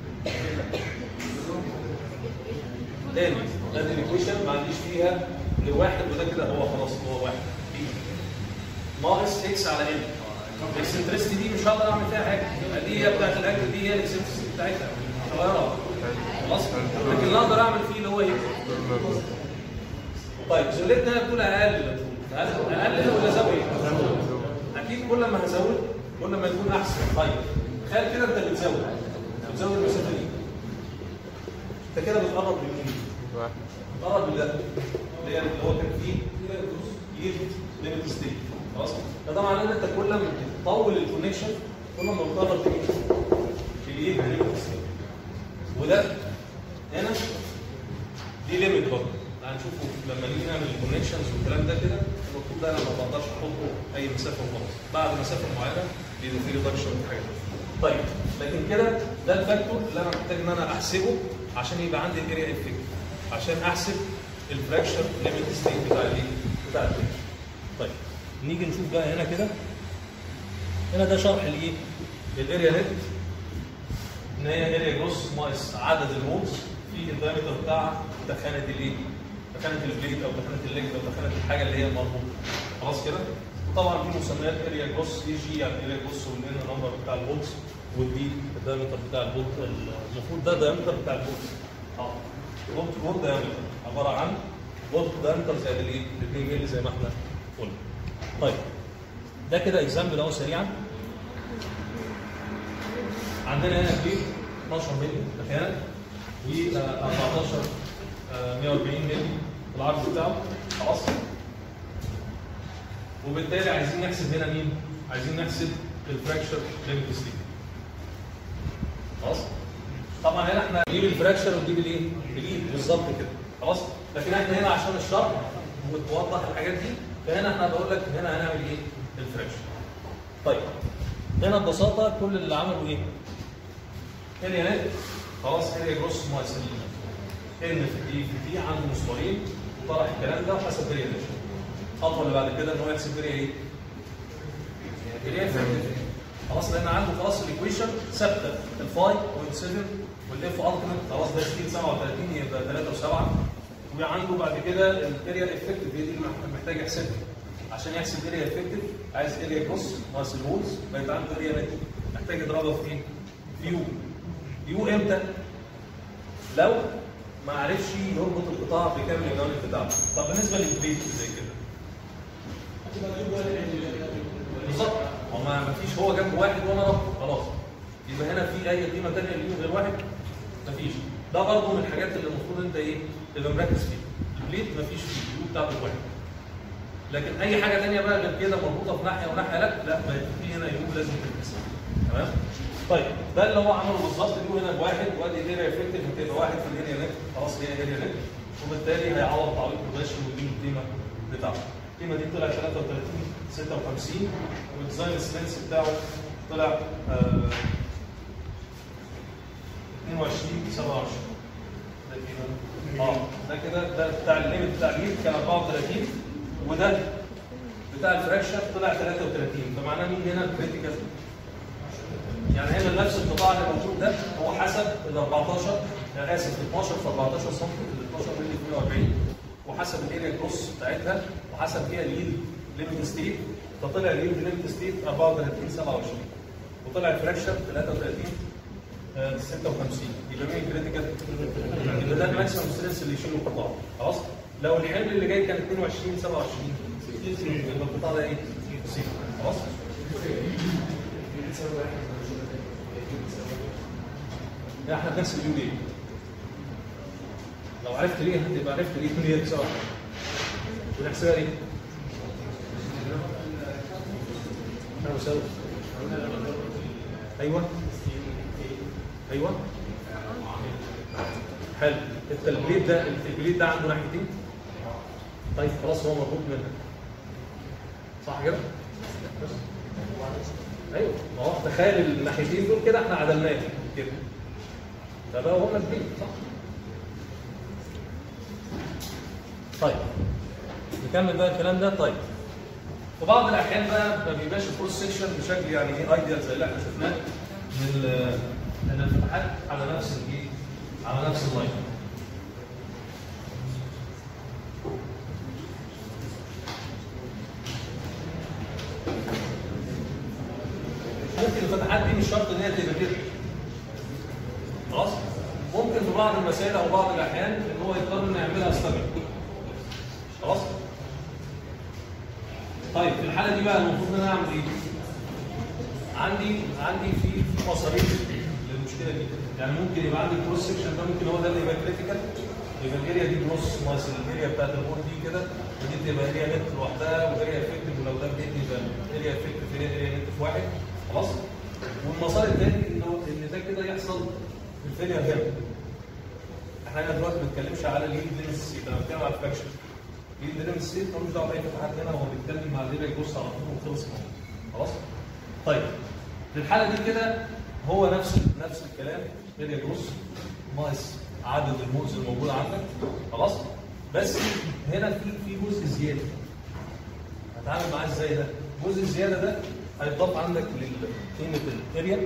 تاني لازم الايكويشن ما عنديش فيها غير واحد وده كده هو خلاص هو واحد ناقص اكس على ال الاكسنترستي دي مش هقدر اعمل فيها حاجه يبقى دي هي بتاعت الاجل دي هي الاكسنترستي بتاعتها صغيره خلاص لكن اللي اقدر اعمل فيه اللي هو ايه؟ طيب زولتنا هنا بتقول اقل اقل اقل ولا زاويه؟ اكيد كل ما هزود كل ما يكون احسن طيب تخيل كده انت بتزود بتزود المسافه دي انت كده بتقرب من مين؟ بتقرب من ده اللي هي اللي هو كان فيه يلد ليميت ستيت خلاص فده معناه ان انت كل ما بتطول الكونكشن كل ما بتقرب من اليلد ليميت ستيت وده هنا دي ليميت برضه هنشوفه لما نيجي نعمل الكونكشنز والكلام ده كده المفروض ده انا ما بقدرش احطه اي مسافه وخلاص بعد مسافه معينه بيبقى في ريدكشن في حاجه طيب لكن كده ده الفاكتور اللي انا محتاج ان انا احسبه عشان يبقى عندي الاريا افكت عشان احسب الفراكشر ليميت ستيت بتاع الايه؟ بتاع الفراكشر طيب نيجي نشوف بقى هنا كده هنا ده شرح الايه؟ الاريا نت ان هي اريا جروس ناقص عدد المولز في الدايمتر بتاع تخانه الايه؟ تخانه البليد او تخانه الليج او تخانه الحاجه اللي هي مربوطه خلاص كده؟ وطبعا في مسميات اريا جروس اي جي يعني اريا جروس والان نمبر بتاع البولز والدي الدايمتر بتاع البولت المفروض ده الدايمتر بتاع البولت اه بولت بولت دايمتر عباره عن بولت دايمتر زائد الايه؟ 2 مللي زي ما احنا قلنا. طيب ده كده اكزامبل اهو سريعا عندنا هنا كبير 12 مللي احيانا و 14 آه، 140 مللي العرض بتاعه خلاص وبالتالي عايزين نحسب هنا مين؟ عايزين نحسب الفراكشر ليميت ستيت خلاص؟ طبعا هنا احنا نجيب الفراكشر ونجيب الايه؟ الايد بالظبط كده خلاص؟ لكن احنا هنا عشان الشرح وتوضح الحاجات دي فهنا احنا بقول لك هنا هنعمل ايه؟ الفراكشر. طيب هنا ببساطه كل اللي عملوا ايه؟ اريا نت خلاص اريا جروس ناقص ان في دي في دي عنده مسطرين وطرح الكلام ده وحسب اريا نت. الخطوه اللي بعد كده ان هو يحسب اريا ايه؟ اريا effective. خلاص لان عنده خلاص الايكويشن ثابته الفاي 0.7 والاف التيمت خلاص ده ستيل 37 يبقى 3 و7 وعنده بعد كده الاريا افكتيف هي دي اللي محتاج يحسبها عشان يحسب اريا افكتيف عايز اريا كروس ناقص الوولز بقت عنده اريا نت محتاج يضربها في ايه؟ في يو يو امتى؟ لو ما عرفش يربط القطاع بكامل اليونت بتاعته طب بالنسبه للبيت زي كده بالظبط هو ما ما فيش هو جنب واحد وانا ربط خلاص يبقى هنا في اي قيمه ثانيه ليه غير واحد ما فيش ده برضه من الحاجات اللي المفروض انت ايه تبقى مركز فيها البليت ما فيش فيه اليو بتاعته واحد لكن اي حاجه ثانيه بقى غير كده مربوطه في ناحيه وناحيه لا لا ما في هنا يو لازم تركز تمام طيب ده اللي هو عمله بالظبط اليو هنا بواحد وادي الاريا افكتيف هتبقى واحد في الاريا نت خلاص هي اريا نت وبالتالي هيعوض تعويض مباشر ويجيب القيمه بتاعته القيمه دي طلعت 33 56 والديزاين سبنس بتاعه طلع آه 22 27 ده كده اه ده كده ده بتاع الليمت بتاع اليد كان 34 وده بتاع الفراكشر طلع 33 فمعناه مين هنا الكريتيكال يعني هنا نفس القطاع اللي موجود ده هو حسب ال 14 انا اسف 12 في 14 سم ال 12 مللي 42 وحسب الاريا كروس بتاعتها وحسب فيها اليد ليميت ستيت فطلع اليد ليميت ستيت 34 27 وطلع الفراكشر 33 آه، 56 يبقى مين كريتيكال؟ يبقى ده الماكسيمم ستريس اللي يشيله القطاع خلاص؟ لو الحمل اللي جاي كان 22 27 يبقى القطاع ده ايه؟ صفر خلاص؟ لا احنا بنحسب اليو ليه؟ لو عرفت ليه هتبقى عرفت ليه كل هي تساوي ونحسبها ليه؟ انا بساوي ايوه ايوه حلو انت البليد ده البليد ده عنده ناحيتين طيب خلاص هو مربوط منها صح كده؟ بس. ايوه ما هو تخيل الناحيتين دول كده احنا عدلناهم كده ده بقى هما البليد صح؟ طيب نكمل بقى الكلام ده طيب في بعض الاحيان بقى ما بيبقاش الكروس سكشن بشكل يعني ايه ايديال زي اللي احنا شفناه من ال- من الفتحات على نفس الايه على نفس اللاين ممكن الفتحات دي مش شرط ان هي تبقى كده خلاص ممكن في بعض المسائل او بعض الاحيان ان هو يضطر انه يعملها استبعد خلاص طيب في الحاله دي بقى المفروض ان انا اعمل ايه عندي عندي في في مصاريف للمشكله دي يعني ممكن يبقى عندي الكروس سكشن ده ممكن هو ده اللي يبقى كريتيكال يبقى الاريا دي بنص ناقص الاريا بتاعت البور دي كده ودي تبقى اريا نت لوحدها واريا افكتيف ولو ده بيت يبقى اريا افكتيف في اريا نت في واحد خلاص والمسار الثاني انه ان ده كده يحصل في الفيلير هنا احنا هنا دلوقتي ما بنتكلمش على الليد ليمس ستيت انا بتكلم على الفراكشن الليد ليمس ستيت ملوش دعوه باي فتحات هنا هو بيتكلم مع الاريا يبص على طول وخلص الموضوع. خلاص طيب في الحاله دي كده هو نفس نفس الكلام اريا جروس ناقص عدد المودز الموجوده عندك خلاص بس هنا في في جزء زياده هتعامل معاه ازاي ده؟ الجزء الزياده ده هيتضاف عندك لقيمه الاريا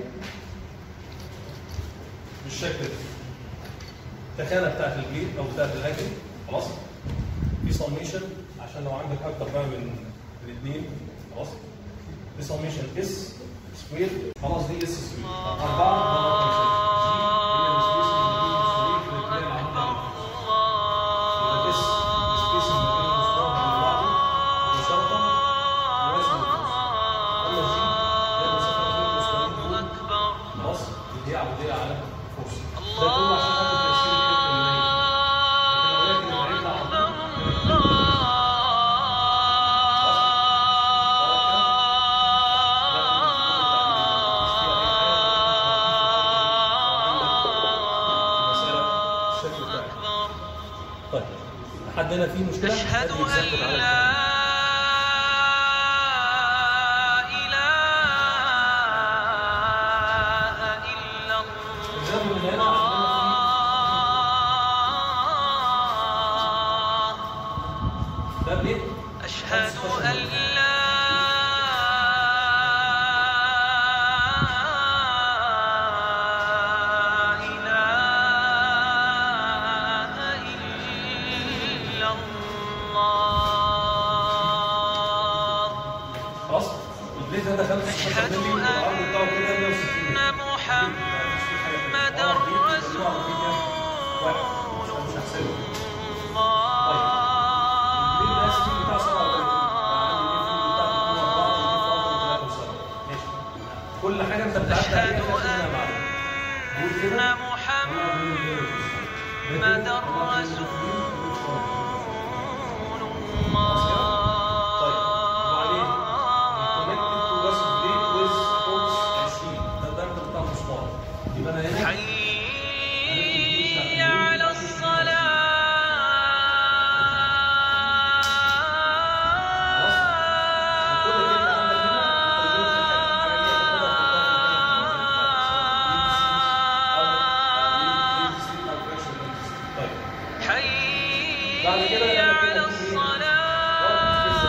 بالشكل ده التخانه بتاعت الجيت او بتاعت الاكل خلاص في سميشن عشان لو عندك اكتر بقى من الاثنين خلاص في سميشن اس سكوير خلاص دي اس سكوير اربعه ضرب خمسه جي هي السبيس اللي بين الصريح والاتنين اللي عاملين يبقى اس السبيس اللي بين المصطلح اللي بعده مباشره لازم الفرصه اما جي هي المسافه بين المصطلحين دول خلاص اللي هي عموديه على الفرصه ده كله عشان اخد تاثير الحته اللي هي لكن لو لقيت العمود طيب لحد هنا في مشكله أشهد أدي أن example على لا الكلام. إله إلا example من هنا عندنا الله في ده بليه أشهد أن لا إله إلا الله خلاص البليه ده دخلت أشهد ملي والعرض بتاعه كده 160 أن محمد رسول واحد مش هحسبه كل حاجه انت بتعدي عليها أشهد تاخد منها معلومه قول كده أن محمد رسول طيب وبعدين connected to West Blade with Fox 20 ده ده انت بتاع مسمار يبقى انا هنا حي على خلاص وكل كلمه عندك هنا حي بعد كده لما على كده في إيه؟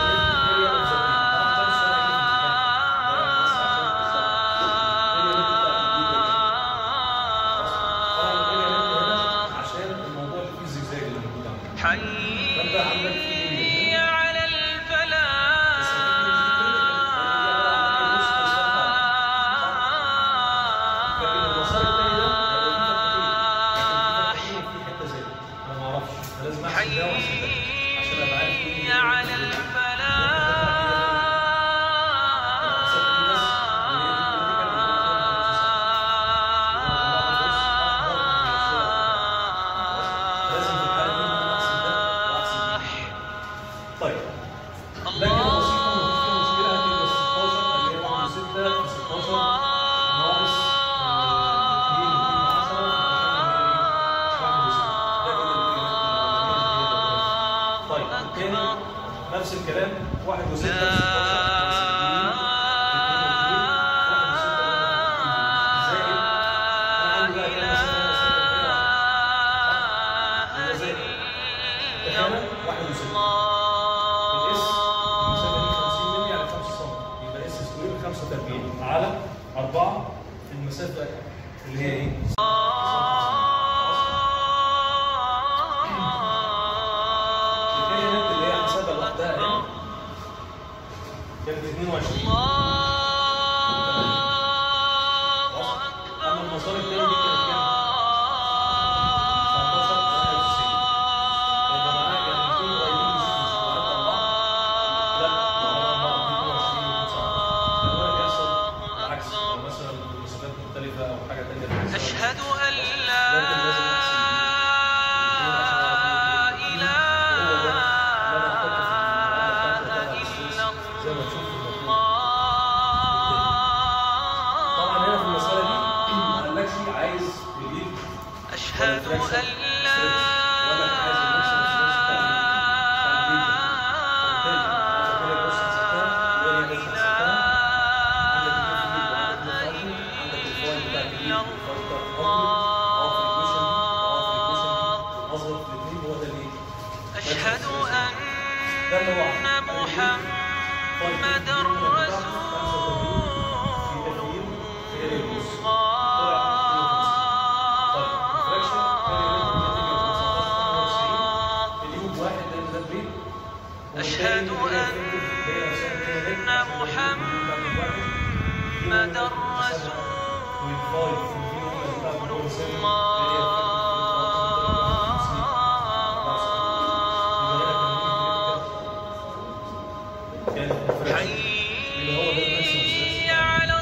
الصلاة عشان الموضوع اللي فيه الزجزاج اللي موجود عندك حي على لكن المسار الثاني ده هيبقى فيه فتحتين لكن في الفلاح فتحتين وفي حته زياده انا ما اعرفش لازم احسب ده واحسب ده عشان ابقى عارف حي ايه على لازم في الحاله دي ان انا احسب ده واحسب ده الفلاح طيب لكن الوظيفه ما فيش فيها مشكله هتبقى 16 اللي هي 1 6 في 16 ناقص 2 طيب الثاني نفس الكلام 1 و 6 في 16 زائد انا عندي بقى كام مسافه زائد تخيل 1 و 6 الاس المسافه دي 50 مللي اللي هي ايه؟ الكلمات اللي هي حسابها لوحدها هنا كانت 22 اما المسار الثاني دي كانت كام؟ 19 يبقى معاك يعني الاثنين قريبين مش مش معدل بعض لا معاهم بعض 22 و 19 لما يحصل العكس لو مثلا مسافات مختلفه او حاجه ثانيه بتحصل أشهد أن لا لكن لازم احسب إله زي ما تشوف في المفروض الله طبعا هنا في المساله دي ما قالكش عايز تجيب أشهد أن لا ولا عايز الماكسيمم ستريس بتاع بتاع البيبي فبالتالي عشان كده يبص حسبتها وهي بس حسبتها عندك الفيل وعندك الفايل عندك الفايل بتاع البيبي والفايل بتاع الأرض أو فريكويشن أو فريكويشن أصغر في الاثنين هو ده اللي أشهد ده اللي هو أن محمد رسول أشهد أن محمد حي على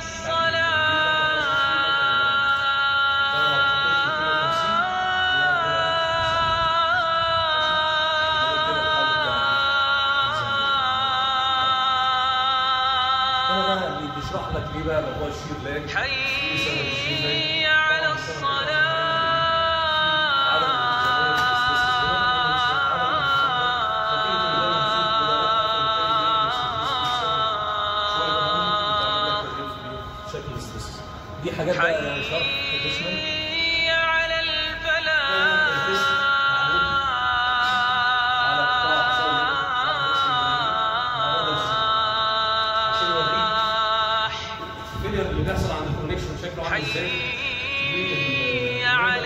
هنا الصلاة بقى بيشرح لك ليه بقى موضوع الشير لاج حي على شكل الستريس دي حاجات بقى يعني شرح اديشنال حي على على قطاع زي عشان يوريك الفلاح الفيلير اللي بيحصل عند الكونكشن شكله عامل ازاي حي على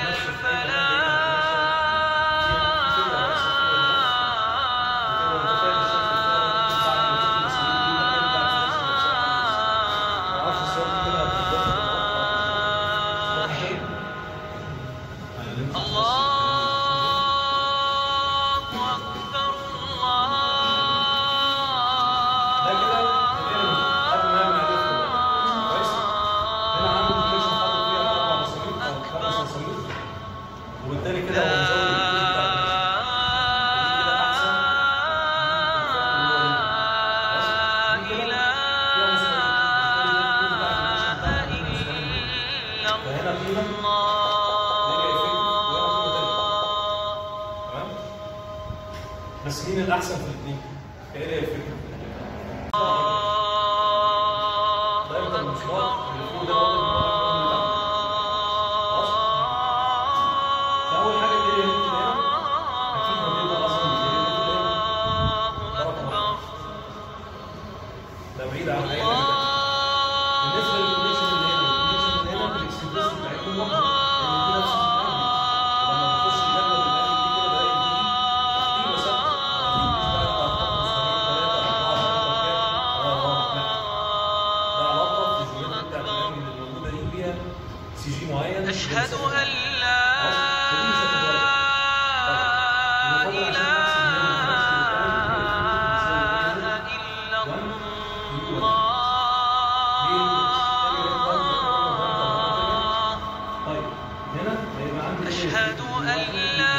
الله أكبر وبالتالي كده هو مزود الكود بتاع الكونكشن. كده احسن فهنا قيمه هنا افكت وهنا قيمه تانيه تمام بس مين الاحسن في الاثنين؟ ايه اللي افكت ده يفضل المسمار اللي فوق ده واخد المسمار اللي تحت خلاص فاول حاجه اللي هي هنا اكيد هتبقى اصلا اللي هي هنا ده بعيد عن اي حاجه بالنسبه للكونكشن اللي هنا والكونكشن اللي هنا الاكسبريس بتاعتهم واحده لان دي نفس الحاجه لما بخش الجدول اللي دي كده بلاقي دي تحتيه مسافه دي مش بقى بتاعت خط مستقيم 3 4 3 كام ولا غلط لا ده علاقه في الجيومتري بتاعت الاماكن اللي موجوده دي فيها سي جي معين أشهد بنسميه. أن لا إله إلا الله طيب هنا هيبقى عندي أشهد أن لا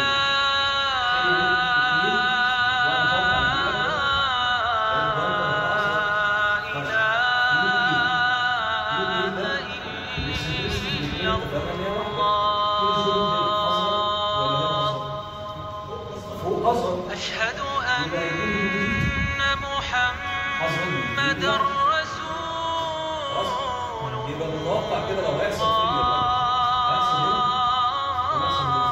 إله إلا فوق اصغر أشهد أن محمد خلاص رسول يبقى متوقع كده لو هيحصل فيلير هيحصل هنا وهيحصل هنا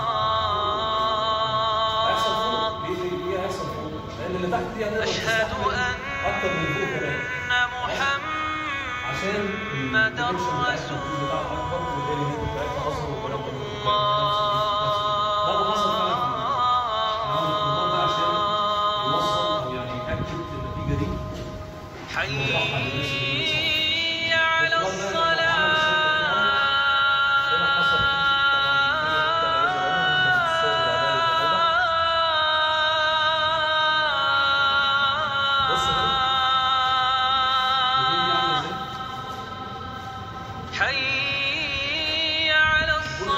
هيحصل فوق ليه ليه ليه هيحصل فوق؟ لان اللي تحت دي هتقدر أشهد تستحمل أن اكتر من فوق كمان محمد عشان البوتنشال بتاعتنا الفيلد بتاعها اكبر والاليمنت بتاعتها اصغر والكلام ده كله ده اللي حصل فعلا في عمل النظام ده عشان يوصل او يعني ياكد النتيجه دي حي على الصلاة حي على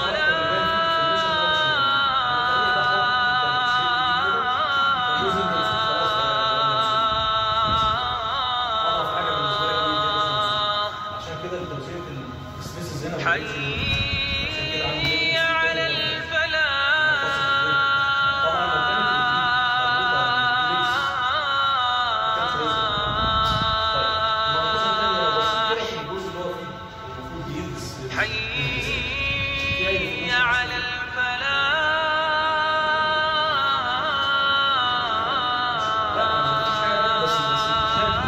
الصلاة عشان كده التوزيع الستريسز هنا ما بتبقاش عشان كده عامل زي حي على الستريس كده. طبعا لو كانت الفليكس مربوطه بالفليكس ما كانش هيظهر. طيب المنقوصه الثانيه لو بصيت كده في الجزء اللي هو فيه المفروض يلبس حي على لا ما فيش حاجه تانية بس بس شايف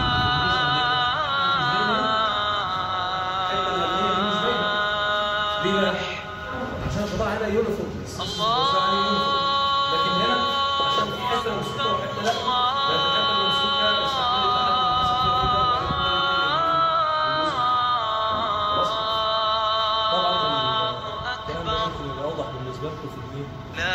الحته اللبنيه دي مش باينه ليه بقى؟ عشان القطاع هنا يونيفورم لكن هنا عشان في حته ممسوكه وحته لا بقت الحته الممسوكه استحملت لحد ما حصل فيها كده وبعدين ابتدت تقلب خلاص طبعا الكلام ده ممكن يبقى اوضح بالنسبه لكم في الايه؟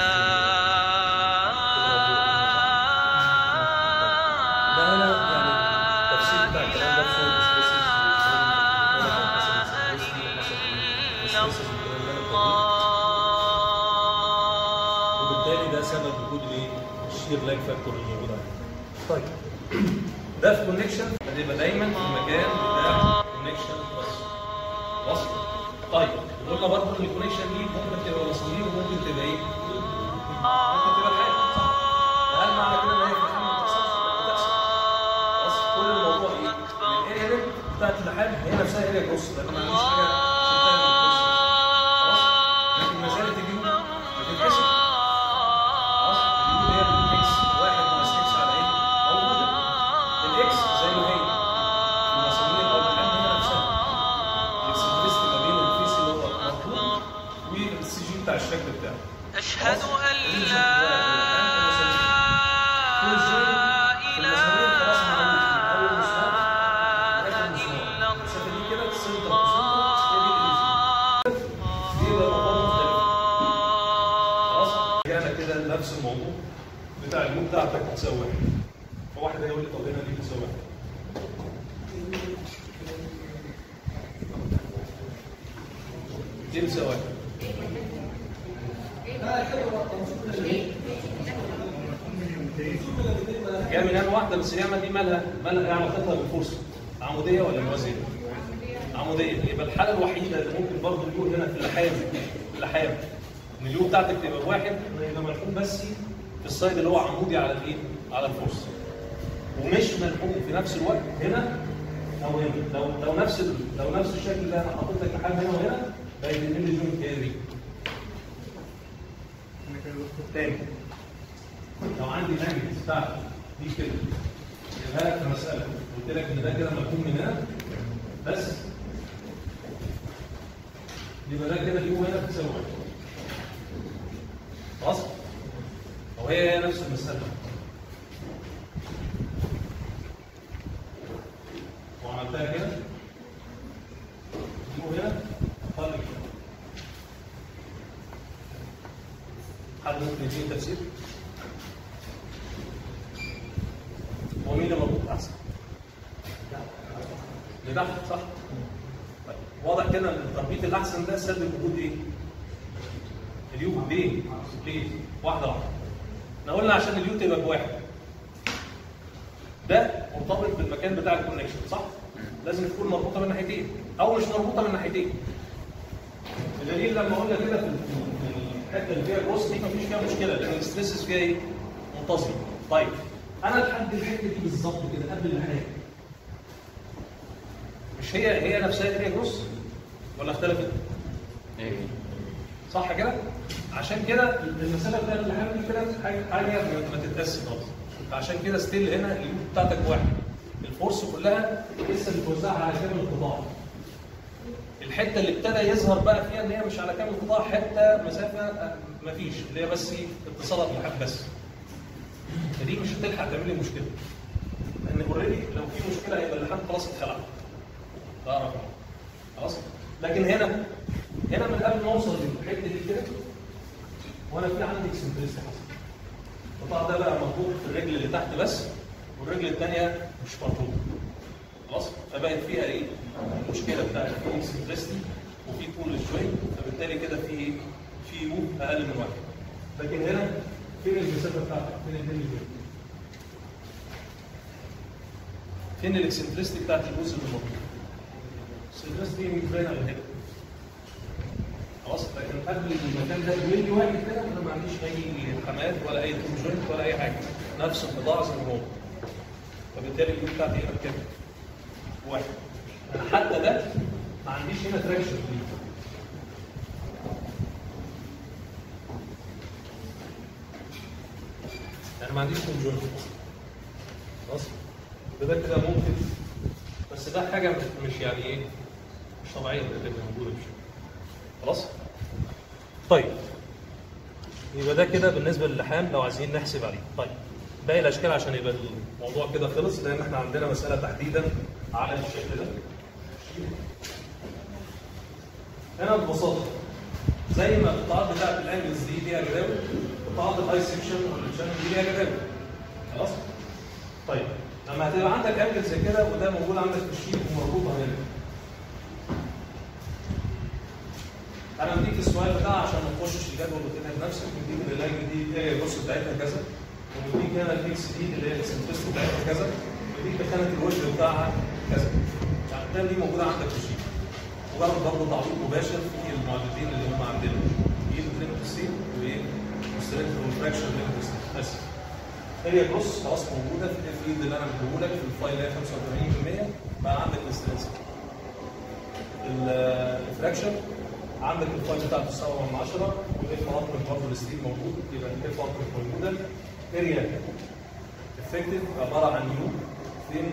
ده هنا يعني التفسير بتاع الكلام ده في صوره ستريسز وبالتالي ده سبب وجود الايه؟ الشير لاج فاكتور اللي موجود عليه. طيب ده في كونكشن هتبقى دايما في المكان بتاع كونكشن بس وصل طيب قلنا برضه ان الكونكشن دي ممكن تبقى مصامير وممكن تبقى ايه؟ ممكن تبقى الحاجه صح؟ فهل معنى كده ان هي في الحمل ما بتحصلش؟ لا بتحصل بس كل الموضوع ايه؟ الاريا بتاعت اللحام هي نفسها اريا جروس لان ما عنديش حاجه شلتها من الجروس خلاص لكن ما زالت اليو بتتحسب خلاص اليو اللي هي الاكس واحد ناقص اكس على ايه؟ موجوده الاكس زي ما هي المسامير او اللحام هي نفسها الاكسنتريستي ما بين الفيس اللي هو مربوط والسي جي بتاع الشكل بتاعه أشهد أن كل لا شيء في المسامير خلاص معروف من اول مسمار إله لآخر مسمار. إلا المسافه دي كده سنتر بسنتر هي دي الإيجي. دي بقى موضوع مختلف خلاص رجعنا كده لنفس الموضوع بتاع اليوم بتاعتك بتساوي واحد فواحد هيقول لي طب هنا دي بتساوي واحد دي بتساوي واحد جايه من هنا واحده بس اليمه دي مالها مالها ايه علاقتها بالفرصه عموديه ولا موازيه؟ عموديه يبقى الحاله الوحيده اللي ممكن برضه اليو هنا في اللحام في اللحام ان اليو بتاعتك تبقى بواحد يبقى ملحوم بس في السايد اللي هو عمودي على الايه؟ على الفرصه ومش ملحوم في نفس الوقت هنا او هنا لو لو نفس ال- لو نفس الشكل اللي انا حاطط لك لحام هنا وهنا بقت الام جوينت هي دي تاني لو عندي ماجنت بتاعتي دي كده جايبها لك في مساله قلت لك ان ده كده مفهوم من هنا بس يبقى ده كده اليو هنا بتساوي واحد خلاص؟ او هي هي نفس المساله وعملتها كده اليو هنا طلع كده حد ممكن يديني تفسير؟ هو مين اللي مربوط احسن؟ اللي تحت صح؟ طيب واضح كده ان التربيط الاحسن ده سبب وجود ايه؟ اليو ليه؟ ليه؟ واحده واحده. احنا قلنا عشان اليو تبقى بواحد. ده مرتبط بالمكان بتاع الكونكشن صح؟ لازم تكون مربوطه من ناحيتين او مش مربوطه من ناحيتين. الدليل لما قلنا كده في في الحته اللي فيها الوسط دي مفيش فيها مشكله لان الستريسز فيها ايه؟ منتظمه. طيب انا لحد الحته دي بالظبط كده قبل النهايه مش هي هي نفسها هي جروس ولا اختلفت؟ صح كده؟ عشان كده المساله بتاعت اللحام دي كده حاجه حاجه ما ما تتقاس خالص عشان كده ستيل هنا اليوم بتاعتك واحد الفورس كلها لسه متوزعه على كامل القطاع الحته اللي ابتدى يظهر بقى فيها ان هي مش على كامل القطاع حته مسافه ما فيش اللي هي بس إيه؟ اتصالات لحد بس فدي مش هتلحق تعمل لي مشكله لان اوريدي لو في مشكله هيبقى اللحام خلاص اتخلع ده رقم خلاص لكن هنا هنا من قبل ما اوصل للحته دي كده وانا في عندي اكسنتريستي حصل القطاع ده بقى مربوط في الرجل اللي تحت بس والرجل الثانيه مش مربوطه خلاص فبقت فيها ايه المشكله بتاعت في اكسنتريستي وفي طول الجوينت فبالتالي كده في ايه في يو اقل من واحد لكن هنا فين المسافه بتاعتك فين الهيل جوينت فين الاكسنتريستي بتاعت الجزء اللي مربوط الاكسنتريستي مش باينه على هنا خلاص لكن قبل المكان ده بملي واحد كده انا ما عنديش اي حمات ولا اي توم جوينت ولا اي حاجه نفس القطاع زي ما هو فبالتالي اليو بتاعتي هنا بكام؟ واحد انا حتى ده ما عنديش هنا تراكشن فيه يعني ما عنديش توم جوينت خلاص يبقى ده كده ممكن بس ده حاجه مش مش يعني ايه مش طبيعيه اللي موجوده مش خلاص طيب يبقى ده كده بالنسبه للحام لو عايزين نحسب عليه طيب باقي الاشكال عشان يبقى الموضوع كده خلص لان احنا عندنا مساله تحديدا على الشكل ده هنا ببساطه زي ما القطاعات بتاعت الانجلز دي ليها جداول قطاعات الاي سكشن والشانل دي ليها جداول خلاص طيب لما هتبقى عندك انجل زي كده وده موجود عندك في الشيت ومربوطه هنا انا مديك السؤال بتاع عشان ما تخشش الجدول وتتعب نفسك مديك ان اللاين دي هي البص بتاعتها كذا ومديك هنا الاكس دي اللي هي الاكسنتريست بتاعتها كذا ومديك خانه الوجه بتاعها كذا يعني دي موجوده عندك في الشيت وبرضه برضه تعويض مباشر في المعدتين اللي هم عندنا في ليميت ستيت وسترينث والفراكشن ليميت ستيت بس هي بص خلاص موجوده في الاف ايد اللي انا مديهولك في الفايل اللي هي 85% بقى عندك السترينث الفراكشن عندك الفايل بتاع 9 من 10 والاف اوتبوت برضه الستيل موجود يبقى الاف اوتبوت موجوده اريا افكتيف عباره عن يو فين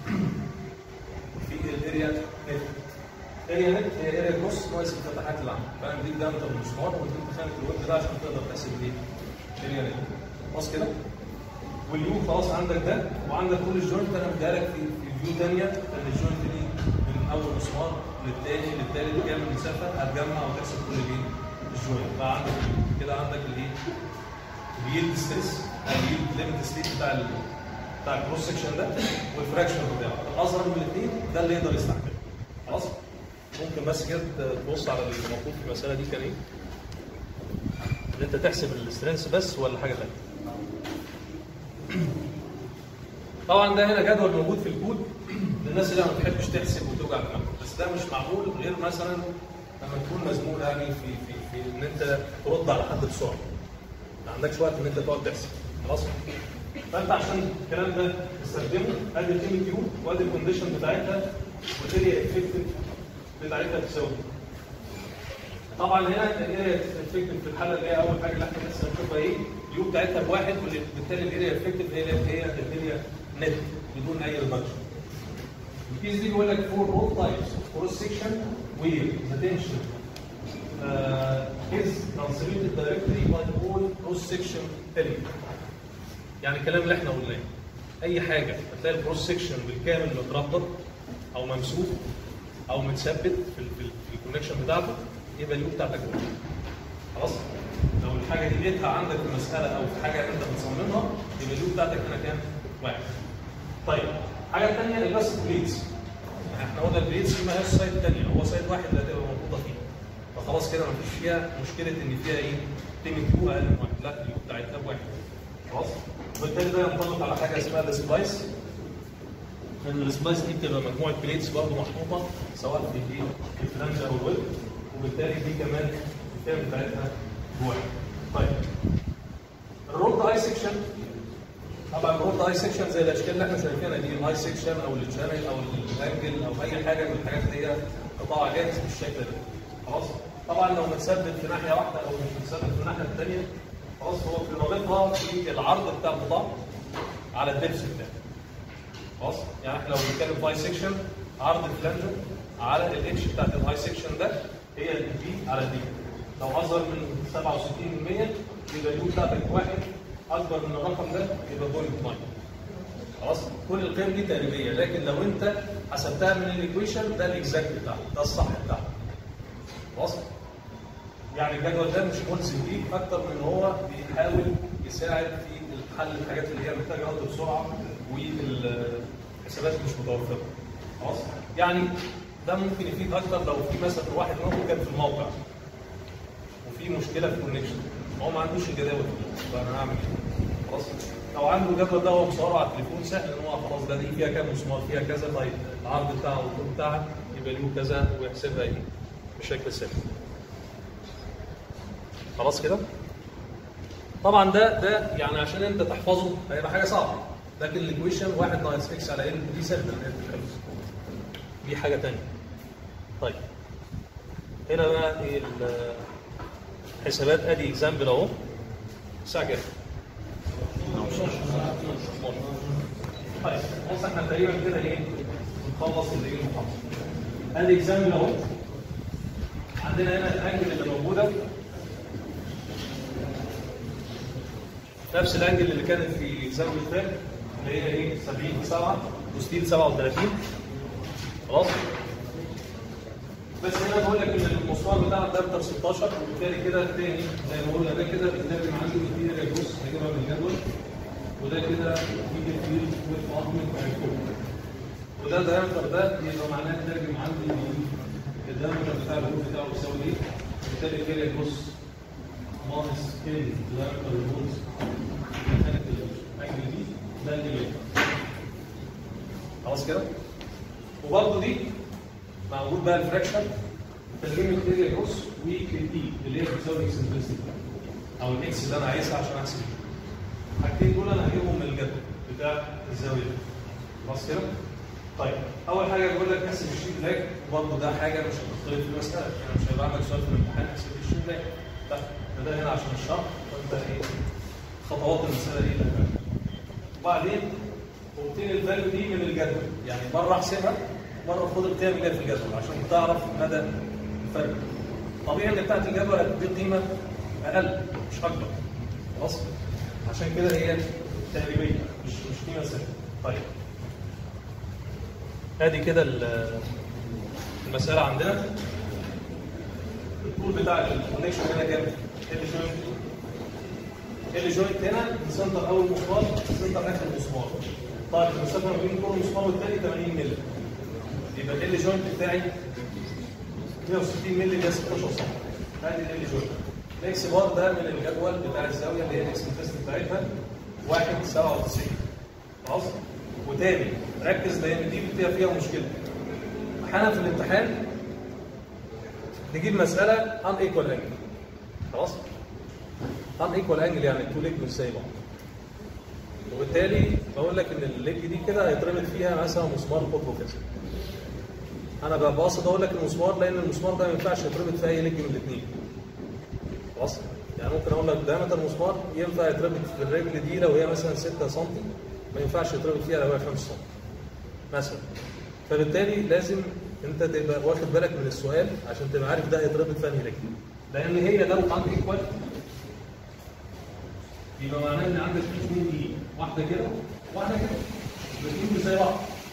في الاريا نت اريا نت هي اريا كروس ناقص الفتحات اللي عندك فانا مديك دايمتر المسمار ومديك خانه الويب ده عشان تقدر تحسب الايه؟ اريا نت خلاص كده؟ واليو خلاص عندك ده وعندك كل الجوينت انا مديها لك في في فيو ثانيه لان الجوينت دي من اول مسمار للثاني للثالث كام مسافه هتجمع وتحسب كل الايه؟ الجوينت بقى عندك كده عندك الايه؟ اليلد ستريس اليلد ليميت ستيت بتاع ال بتاع الكروس سكشن ده والفراكشن بتاعه الاصغر من الاثنين ده اللي يقدر يستحمله خلاص؟ ممكن بس كده تبص على اللي موجود في المساله دي كان ايه؟ ان انت تحسب السترينث بس ولا حاجه ثانيه؟ طبعا ده هنا جدول موجود في الكود للناس اللي ما بتحبش تحسب وتوجع دماغها بس ده مش معقول غير مثلا لما تكون مزنوق يعني في في في ان انت ترد على حد بسرعه ما عندكش وقت ان انت تقعد تحسب خلاص فانت عشان الكلام ده تستخدمه ادي الام كيو وادي الكونديشن بتاعتها والاريا افكتيف بتاعتها تساوي طبعا هنا الاريا افكتيف في الحاله اللي هي اول حاجه اللي احنا لسه هنشوفها ايه اليو بتاعتها بواحد وبالتالي الاريا افكتيف هي هي الاريا نت بدون اي ريدكشن الكيس دي بيقول لك فور رول تايبس كروس سكشن وير ذا تنشن is transmitted directly by all cross section element يعني الكلام اللي احنا قلناه اي حاجه هتلاقي الكروس سكشن بالكامل متربط او ممسوك او متثبت في ال- في ال- في الكونكشن بتاعته يبقى اليو بتاعتك واحد. خلاص لو الحاجه دي لقيتها عندك في مساله او في حاجه انت بتصممها يبقى اليو بتاعتك هنا كام؟ واحد. طيب حاجه ثانيه الباست بليتس احنا قلنا البليتس دي ما هيش سايد ثانيه هو سايد واحد اللي هتبقى مربوطه فيه فخلاص كده ما فيش فيها مشكله ان فيها ايه؟ تيم كيو اقل من واحد لا اليو بتاعتها بواحد خلاص وبالتالي ده ينطبق على حاجه اسمها السبلايس لان السبلايس دي بتبقى مجموعه بليتس برضه محطوطه سواء في الايه؟ في الفلانج او الويب وبالتالي دي كمان التيم بتاعتها بواحد طيب الرولد اي سكشن طبعا الرولد اي سكشن زي الاشكال اللي احنا شايفينها دي الاي سكشن او الشانل او الانجل او اي حاجه من الحاجات اللي هي قطاع جاهز بالشكل ده خلاص طبعا لو متثبت في ناحيه واحده او مش متثبت في الناحيه الثانيه خلاص هو في رابطها في العرض بتاع القطاع على الدبس بتاعه خلاص يعني احنا لو بنتكلم في اي سيكشن عرض الفلانجه على الاتش بتاعت الاي سيكشن ده هي البي على دي لو اصغر من 67% يبقى اليو بتاعتك واحد اكبر من الرقم ده يبقى بوينت 9 خلاص كل القيم دي تقريبيه لكن لو انت حسبتها من الايكويشن ده الاكزاكت بتاعك ده الصح بتاعك خلاص يعني الجدول ده مش ملزم بيك اكتر من ان هو بيحاول يساعد في الحل الحاجات اللي هي محتاجه رد بسرعه والحسابات مش متوفره خلاص يعني ده ممكن يفيد اكتر لو في مثلا واحد منكم كان في الموقع وفي مشكله في الكونكشن هو ما عندوش الجداول دي فانا هعمل ايه؟ خلاص لو عنده الجدول ده هو مصوره على التليفون سهل ان هو خلاص ده دي فيها كام مسمار فيها كذا طيب العرض بتاعه والطول بتاعها يبقى له كذا ويحسبها ايه بشكل سهل خلاص كده طبعا ده ده يعني عشان انت تحفظه هيبقى حاجه صعبه لكن الايكويشن 1 ناقص اكس على ان دي سهله ان هي تتحفظ دي حاجه ثانيه طيب هنا بقى ايه ال- الحسابات ادي اكزامبل اهو الساعه كام؟ طيب بص احنا تقريبا كده ايه بنخلص اللي ايه المحافظه ادي اكزامبل اهو عندنا هنا الانجل اللي موجوده نفس الانجل اللي كانت في اكزامبل الثاني اللي هي ايه 70 7 وستيل 37 خلاص بس هنا بقول لك ان المسمار بتاعنا ده بتاع 16 وبالتالي كده تاني زي ما قلنا ده كده بيترجم عندي ماتيريال بص هجيبها من الجدول وده كده في فيلد ويت ارجمنت فوق وده الدايمتر ده يبقى معناه ترجم عندي الدايمتر بتاع الهول بتاعه بيساوي ايه وبالتالي كده بص ناقص ال دايمتر الهول كانت الانجل دي ده اللي خلاص كده وبرضه دي موجود بقى الفراكشن ترجمه اريا جروس وكي اللي هي بتساوي الاكسنتريسيتي او الاكس اللي انا عايزها عشان احسب الحاجتين دول انا هجيبهم من الجدول بتاع الزاويه خلاص كده؟ طيب اول حاجه بيقول لك احسب الشيت لاج وبرضه ده حاجه مش هتختلف في المساله يعني مش هيبقى عندك سؤال في الامتحان احسب الشيت لاج لا ده ده هنا عشان الشرح فانت ايه خطوات المساله دي اللي هتعملها. وبعدين وبتين الفاليو دي من الجدول يعني مره احسبها مره خد القيم اللي هي في الجدول عشان تعرف مدى الفرق طبيعي ان بتاعت الجدول هتدي قيمه اقل مش اكبر خلاص عشان كده هي تقريبيه مش مش قيمه ثابته طيب ادي كده ال- المساله عندنا الطول بتاع الكونكشن هنا كام؟ ال جوينت ال جوينت هنا من سنتر اول مسمار سنتر اخر مسمار طيب المسافه ما بين كل مسمار والتاني 80 مللي يبقى ال جوينت بتاعي 160 مللي ده 16 سم ادي ال جوينت الاكس بار ده من الجدول بتاع الزاويه اللي هي الاكس تيست بتاعتها 1.97 خلاص وتاني ركز لان دي بتبقى فيها مشكله احيانا في الامتحان نجيب مساله ان ايكوال انجل خلاص ان ايكوال انجل يعني التو ليج مش زي بعض وبالتالي بقول لك ان الليج دي كده هيتربط فيها مثلا مسمار قطره كذا انا ببقى قاصد اقول لك المسمار لان المسمار ده ما ينفعش يتربط في اي ليج من الاثنين خلاص يعني ممكن اقول لك دايمتر المسمار ينفع يتربط في الرجل دي لو هي مثلا 6 سم ما ينفعش يتربط فيها لو هي 5 سم مثلا فبالتالي لازم انت تبقى واخد بالك من السؤال عشان تبقى عارف ده هيتربط في انهي رجل لان هي لو عندك ايكوال يبقى معناه ان عندك اثنين دي واحده كده واحده كده الاثنين مش زي بعض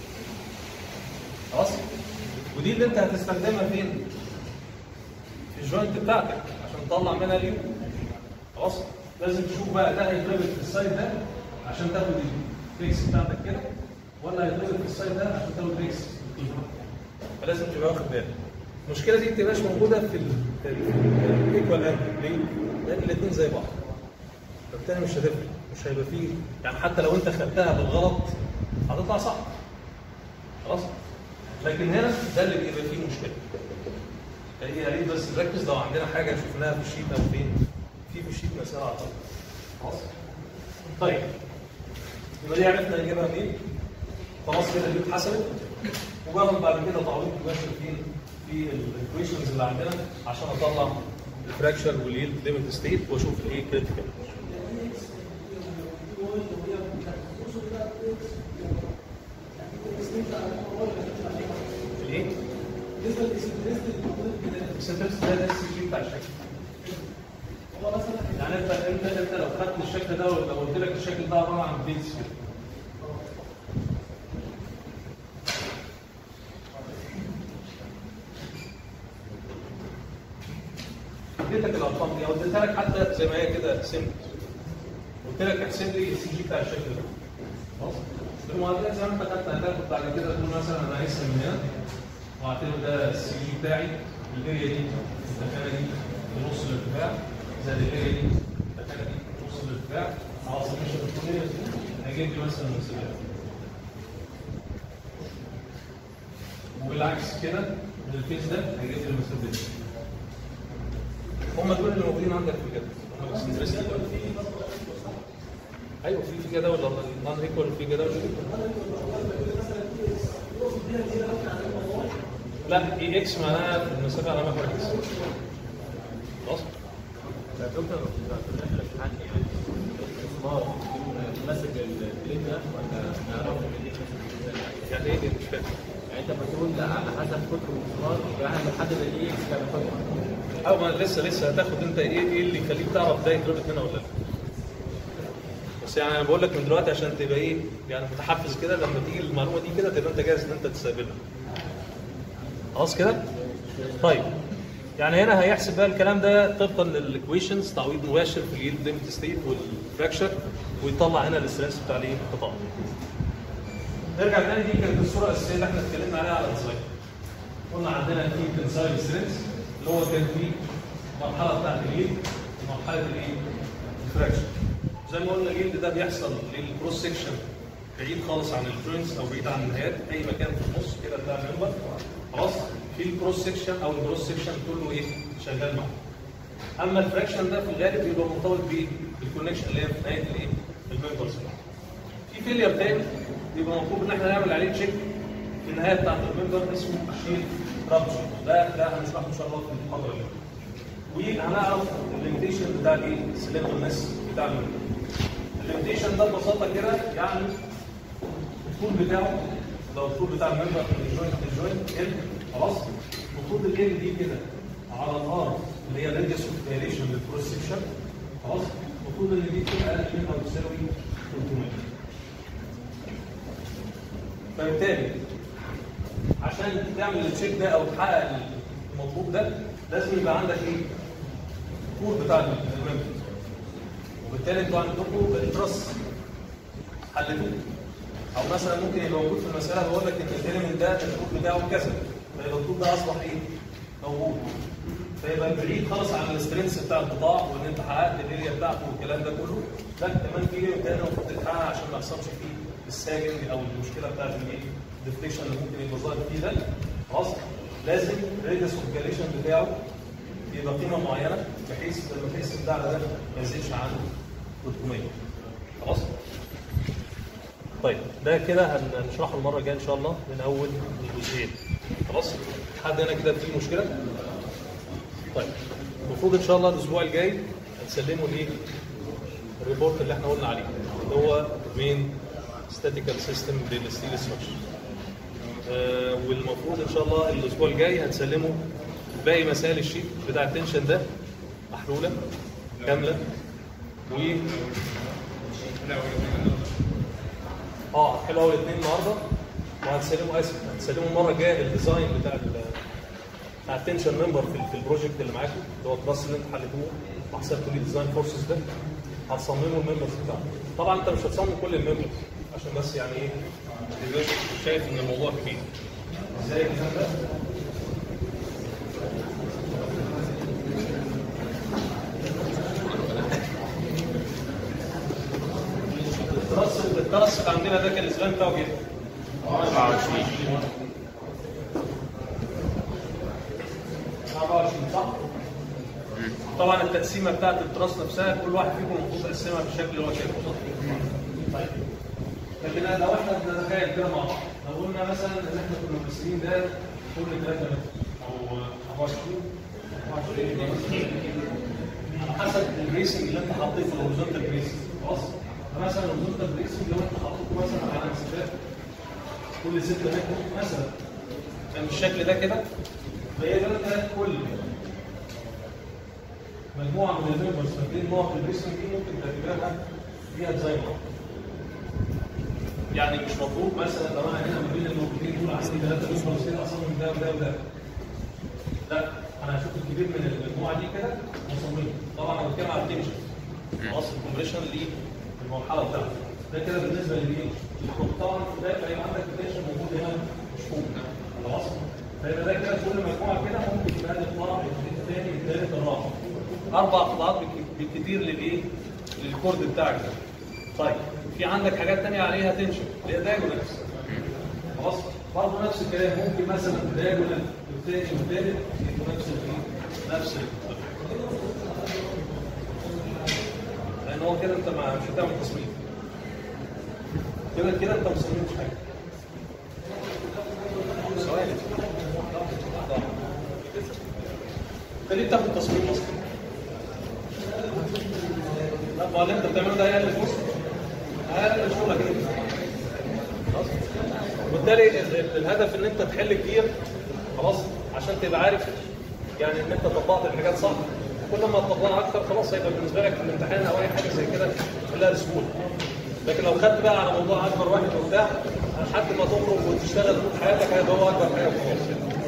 خلاص ودي اللي انت هتستخدمها فين؟ في الجوينت بتاعتك عشان تطلع منها اليو خلاص لازم تشوف بقى ده هيتربط في السايد ده عشان تاخد الفيكس بتاعتك كده ولا هيتربط في السايد ده عشان تاخد فيكس فلازم تبقى واخد بالك المشكله دي ما بتبقاش موجوده في الايكوال انجل ليه؟ لان الاثنين زي بعض فبالتالي مش هتفرق مش هيبقى فيه يعني حتى لو انت خدتها بالغلط هتطلع صح خلاص لكن هنا ده اللي بيبقى فيه مشكله هي يا ريت بس نركز لو عندنا حاجه شفناها في الشيت او فين في في الشيت مساله اعتقد خلاص طيب يبقى دي عرفنا نجيبها منين خلاص كده دي اتحسبت وجرب بعد كده تعويض مباشر فين في الايكويشنز اللي عندنا عشان اطلع الفراكشن واليلد ليميت ستيت واشوف الايه كريتيكال بالنسبه للاكسنتريستي الموجود السنترس ده ده السي جي بتاع الشكل هو مثلا يعني انت انت انت لو خدت الشكل ده ولو قلت لك الشكل ده عباره عن بيتس كده اديتك الارقام دي او اديتها لك حتى زي ما هي كده سمبل قلت لك احسب لي السي جي بتاع الشكل ده خلاص المعادلات زي ما انت خدت هتاخد بعد كده تقول مثلا انا هقسم من هنا واعتبر ده السي جي بتاعي الاريا دي الدخانه دي بنص الارتفاع زائد الاريا دي الدخانه دي بنص الارتفاع على سميشن الكليه هيجيب لي مثلا المسافه وبالعكس كده من الفيس ده هيجيب لي المسافه دي هم دول اللي موجودين عندك في الجدول هم الاكسنتريستي ايوه في في جدول نون ايكوال في جدول لا اي اكس معناها المسافه على محور اكس خلاص يا دكتور في الاخر الامتحان يعني المسمار ماسك البلين ده ولا نعرف ان دي ماسك يعني ايه دي مش فاهم يعني انت بتقول على حسب قطر المسمار يعني بنحدد الاي اكس كام قطر او ما لسه لسه هتاخد انت ايه ايه اللي يخليك تعرف ده يتربط هنا ولا لا بس يعني انا بقول لك من دلوقتي عشان تبقى ايه يعني متحفز كده لما تيجي المعلومه دي كده تبقى انت جاهز ان انت تستقبلها خلاص كده طيب يعني هنا هيحسب بقى الكلام ده طبقا للايكويشنز تعويض مباشر في اليلد ليميت ستيت والفراكشر ويطلع هنا الاسترس بتاع الايه القطاع نرجع تاني دي كانت الصوره الاساسيه اللي احنا اتكلمنا عليها على الديزاين قلنا عندنا في تنسايل سترينث اللي هو كان في المرحله بتاعت اليلد ومرحله الايه الفراكشر زي ما قلنا اليلد ده بيحصل للكروس سكشن بعيد خالص عن الجوينتس او بعيد عن النهايات اي مكان في النص كده بتاع المنبر خلاص في الكروس سكشن او الكروس سكشن كله ايه شغال معاه اما الفراكشن ده في الغالب بيبقى مرتبط بالكونكشن اللي هي في نهايه الايه الممبرز في فيلير تاني بيبقى مطلوب ان احنا نعمل عليه تشيك في النهايه بتاعت الممبر اسمه شيل رابشر ده ده هنشرحه ان شاء الله في المحاضره اللي وهنعرف الليميتيشن بتاع الايه السلندرنس بتاع الممبر الليميتيشن ده ببساطه كده يعني الطول بتاعه لو الطول بتاع الممبر من الجوينت للجوينت ال خلاص المفروض ال دي كده على الار اللي هي الراديوس اوف فيريشن للكروس سكشن خلاص المفروض ان دي تكون اقل من او تساوي 300 فبالتالي عشان تعمل التشيك ده او تحقق المطلوب ده لازم يبقى عندك ايه؟ الطول بتاع الممبر وبالتالي انتوا عندكم التراس حلتوه او مثلا ممكن يبقى موجود في المساله بقول لك ان الاليمنت ده الطول بتاعه كذا فيبقى الطول ده اصبح ايه؟ موجود فيبقى بعيد خالص عن السترينث بتاع القطاع وان انت حققت الاريا بتاعته والكلام ده كله لا كمان في اريا تاني المفروض تتحقق عشان ما يحصلش فيه الساجن او المشكله بتاعت الايه؟ الديفليكشن اللي ممكن يبقى ظاهر فيه ده خلاص لازم الريدس اوف بتاعه يبقى قيمه معينه بحيث لما تقسم ده على ده ما يزيدش عن 300 خلاص؟ طيب ده كده هنشرحه المره الجايه ان شاء الله من اول الجزئين خلاص لحد هنا كده في مشكله طيب المفروض ان شاء الله الاسبوع الجاي هنسلمه الايه الريبورت اللي احنا قلنا عليه اللي هو مين ستاتيكال سيستم للستيل ستراكشر آه والمفروض ان شاء الله الاسبوع الجاي هنسلمه باقي مسائل الشيت بتاع التنشن ده محلوله كامله و اه حلو قوي الاثنين النهارده وهنسلمه اسف هنسلمه المره الجايه الديزاين بتاع ال بتاع التنشن ممبر في, في البروجكت اللي معاكم اللي هو الكلاس اللي انتوا حليتوه وحسبتوا لي ديزاين فورسز ده هتصمموا الممبرز بتاعته طبعا انت مش هتصمم كل الممبرز عشان بس يعني ايه ما تبقاش شايف ان الموضوع كبير ازاي الكلام ده؟ الترس الترس اللي عندنا ده كان الاسلام بتاعه كده 24 24 صح؟ طبعا التقسيمه بتاعت التراس نفسها كل واحد فيكم المفروض يقسمها بالشكل اللي هو شايفه صح؟ طيب لكن لو احنا بنتخيل كده مع بعض لو قلنا مثلا ان احنا كنا مقسمين ده كل 3 متر او 24 24 على حسب البريسنج اللي انت حاطيه في الهوريزونتال بريسنج خلاص مثلا الهوريزونتال بريسنج لو انت حاطه مثلا على مسافات كل 6 متر مثلا كان بالشكل ده كده فهي ده كل مجموعه من الممبرز فاكرين نوع في الجسم دي ممكن تعتبرها فيها ديزاين يعني مش مطلوب مثلا لو انا هنا ما بين الموجودين دول عندي ثلاثه ممبرز كده اصلا من ده وده وده لا انا هشوف الكبير من المجموعه دي كده واصممه طبعا انا بتكلم على التنشن خلاص الكومبريشن للمرحله بتاعته ده كده بالنسبه للايه؟ طبعا ده هيبقى عندك التنشن موجود هنا مش فوق خلاص فيبقى ده كده كل مجموعه كده ممكن يبقى ده قطاع الثاني الثالث الرابع اربع قطاعات بالك- بالكتير للايه؟ للكورد بتاعك ده طيب في عندك حاجات ثانيه عليها تنشن اللي هي دايجونالز خلاص برضه نفس الكلام ممكن مثلا دايجونال والثاني والثالث يبقوا نفس الايه؟ نفس ال- لان هو كده انت ما مش هتعمل تصميم كده كده انت ما صممتش حاجه ثواني انت ليه بتاخد تصميم اصلا؟ لا ما هو اللي انت بتعمله ده هيقلل فلوسك هيقلل شغلك انت خلاص وبالتالي ال- ال- الهدف ان انت تحل كتير خلاص عشان تبقى عارف يعني ان انت طبقت الحاجات صح كل ما تطبقها اكتر خلاص هيبقى بالنسبه لك في الامتحان او اي حاجه زي كده كلها بسهوله لكن لو خدت بقى على موضوع اكبر واحد وبتاع لحد ما تخرج وتشتغل طول حياتك هيبقى هو اكبر حاجه وخلاص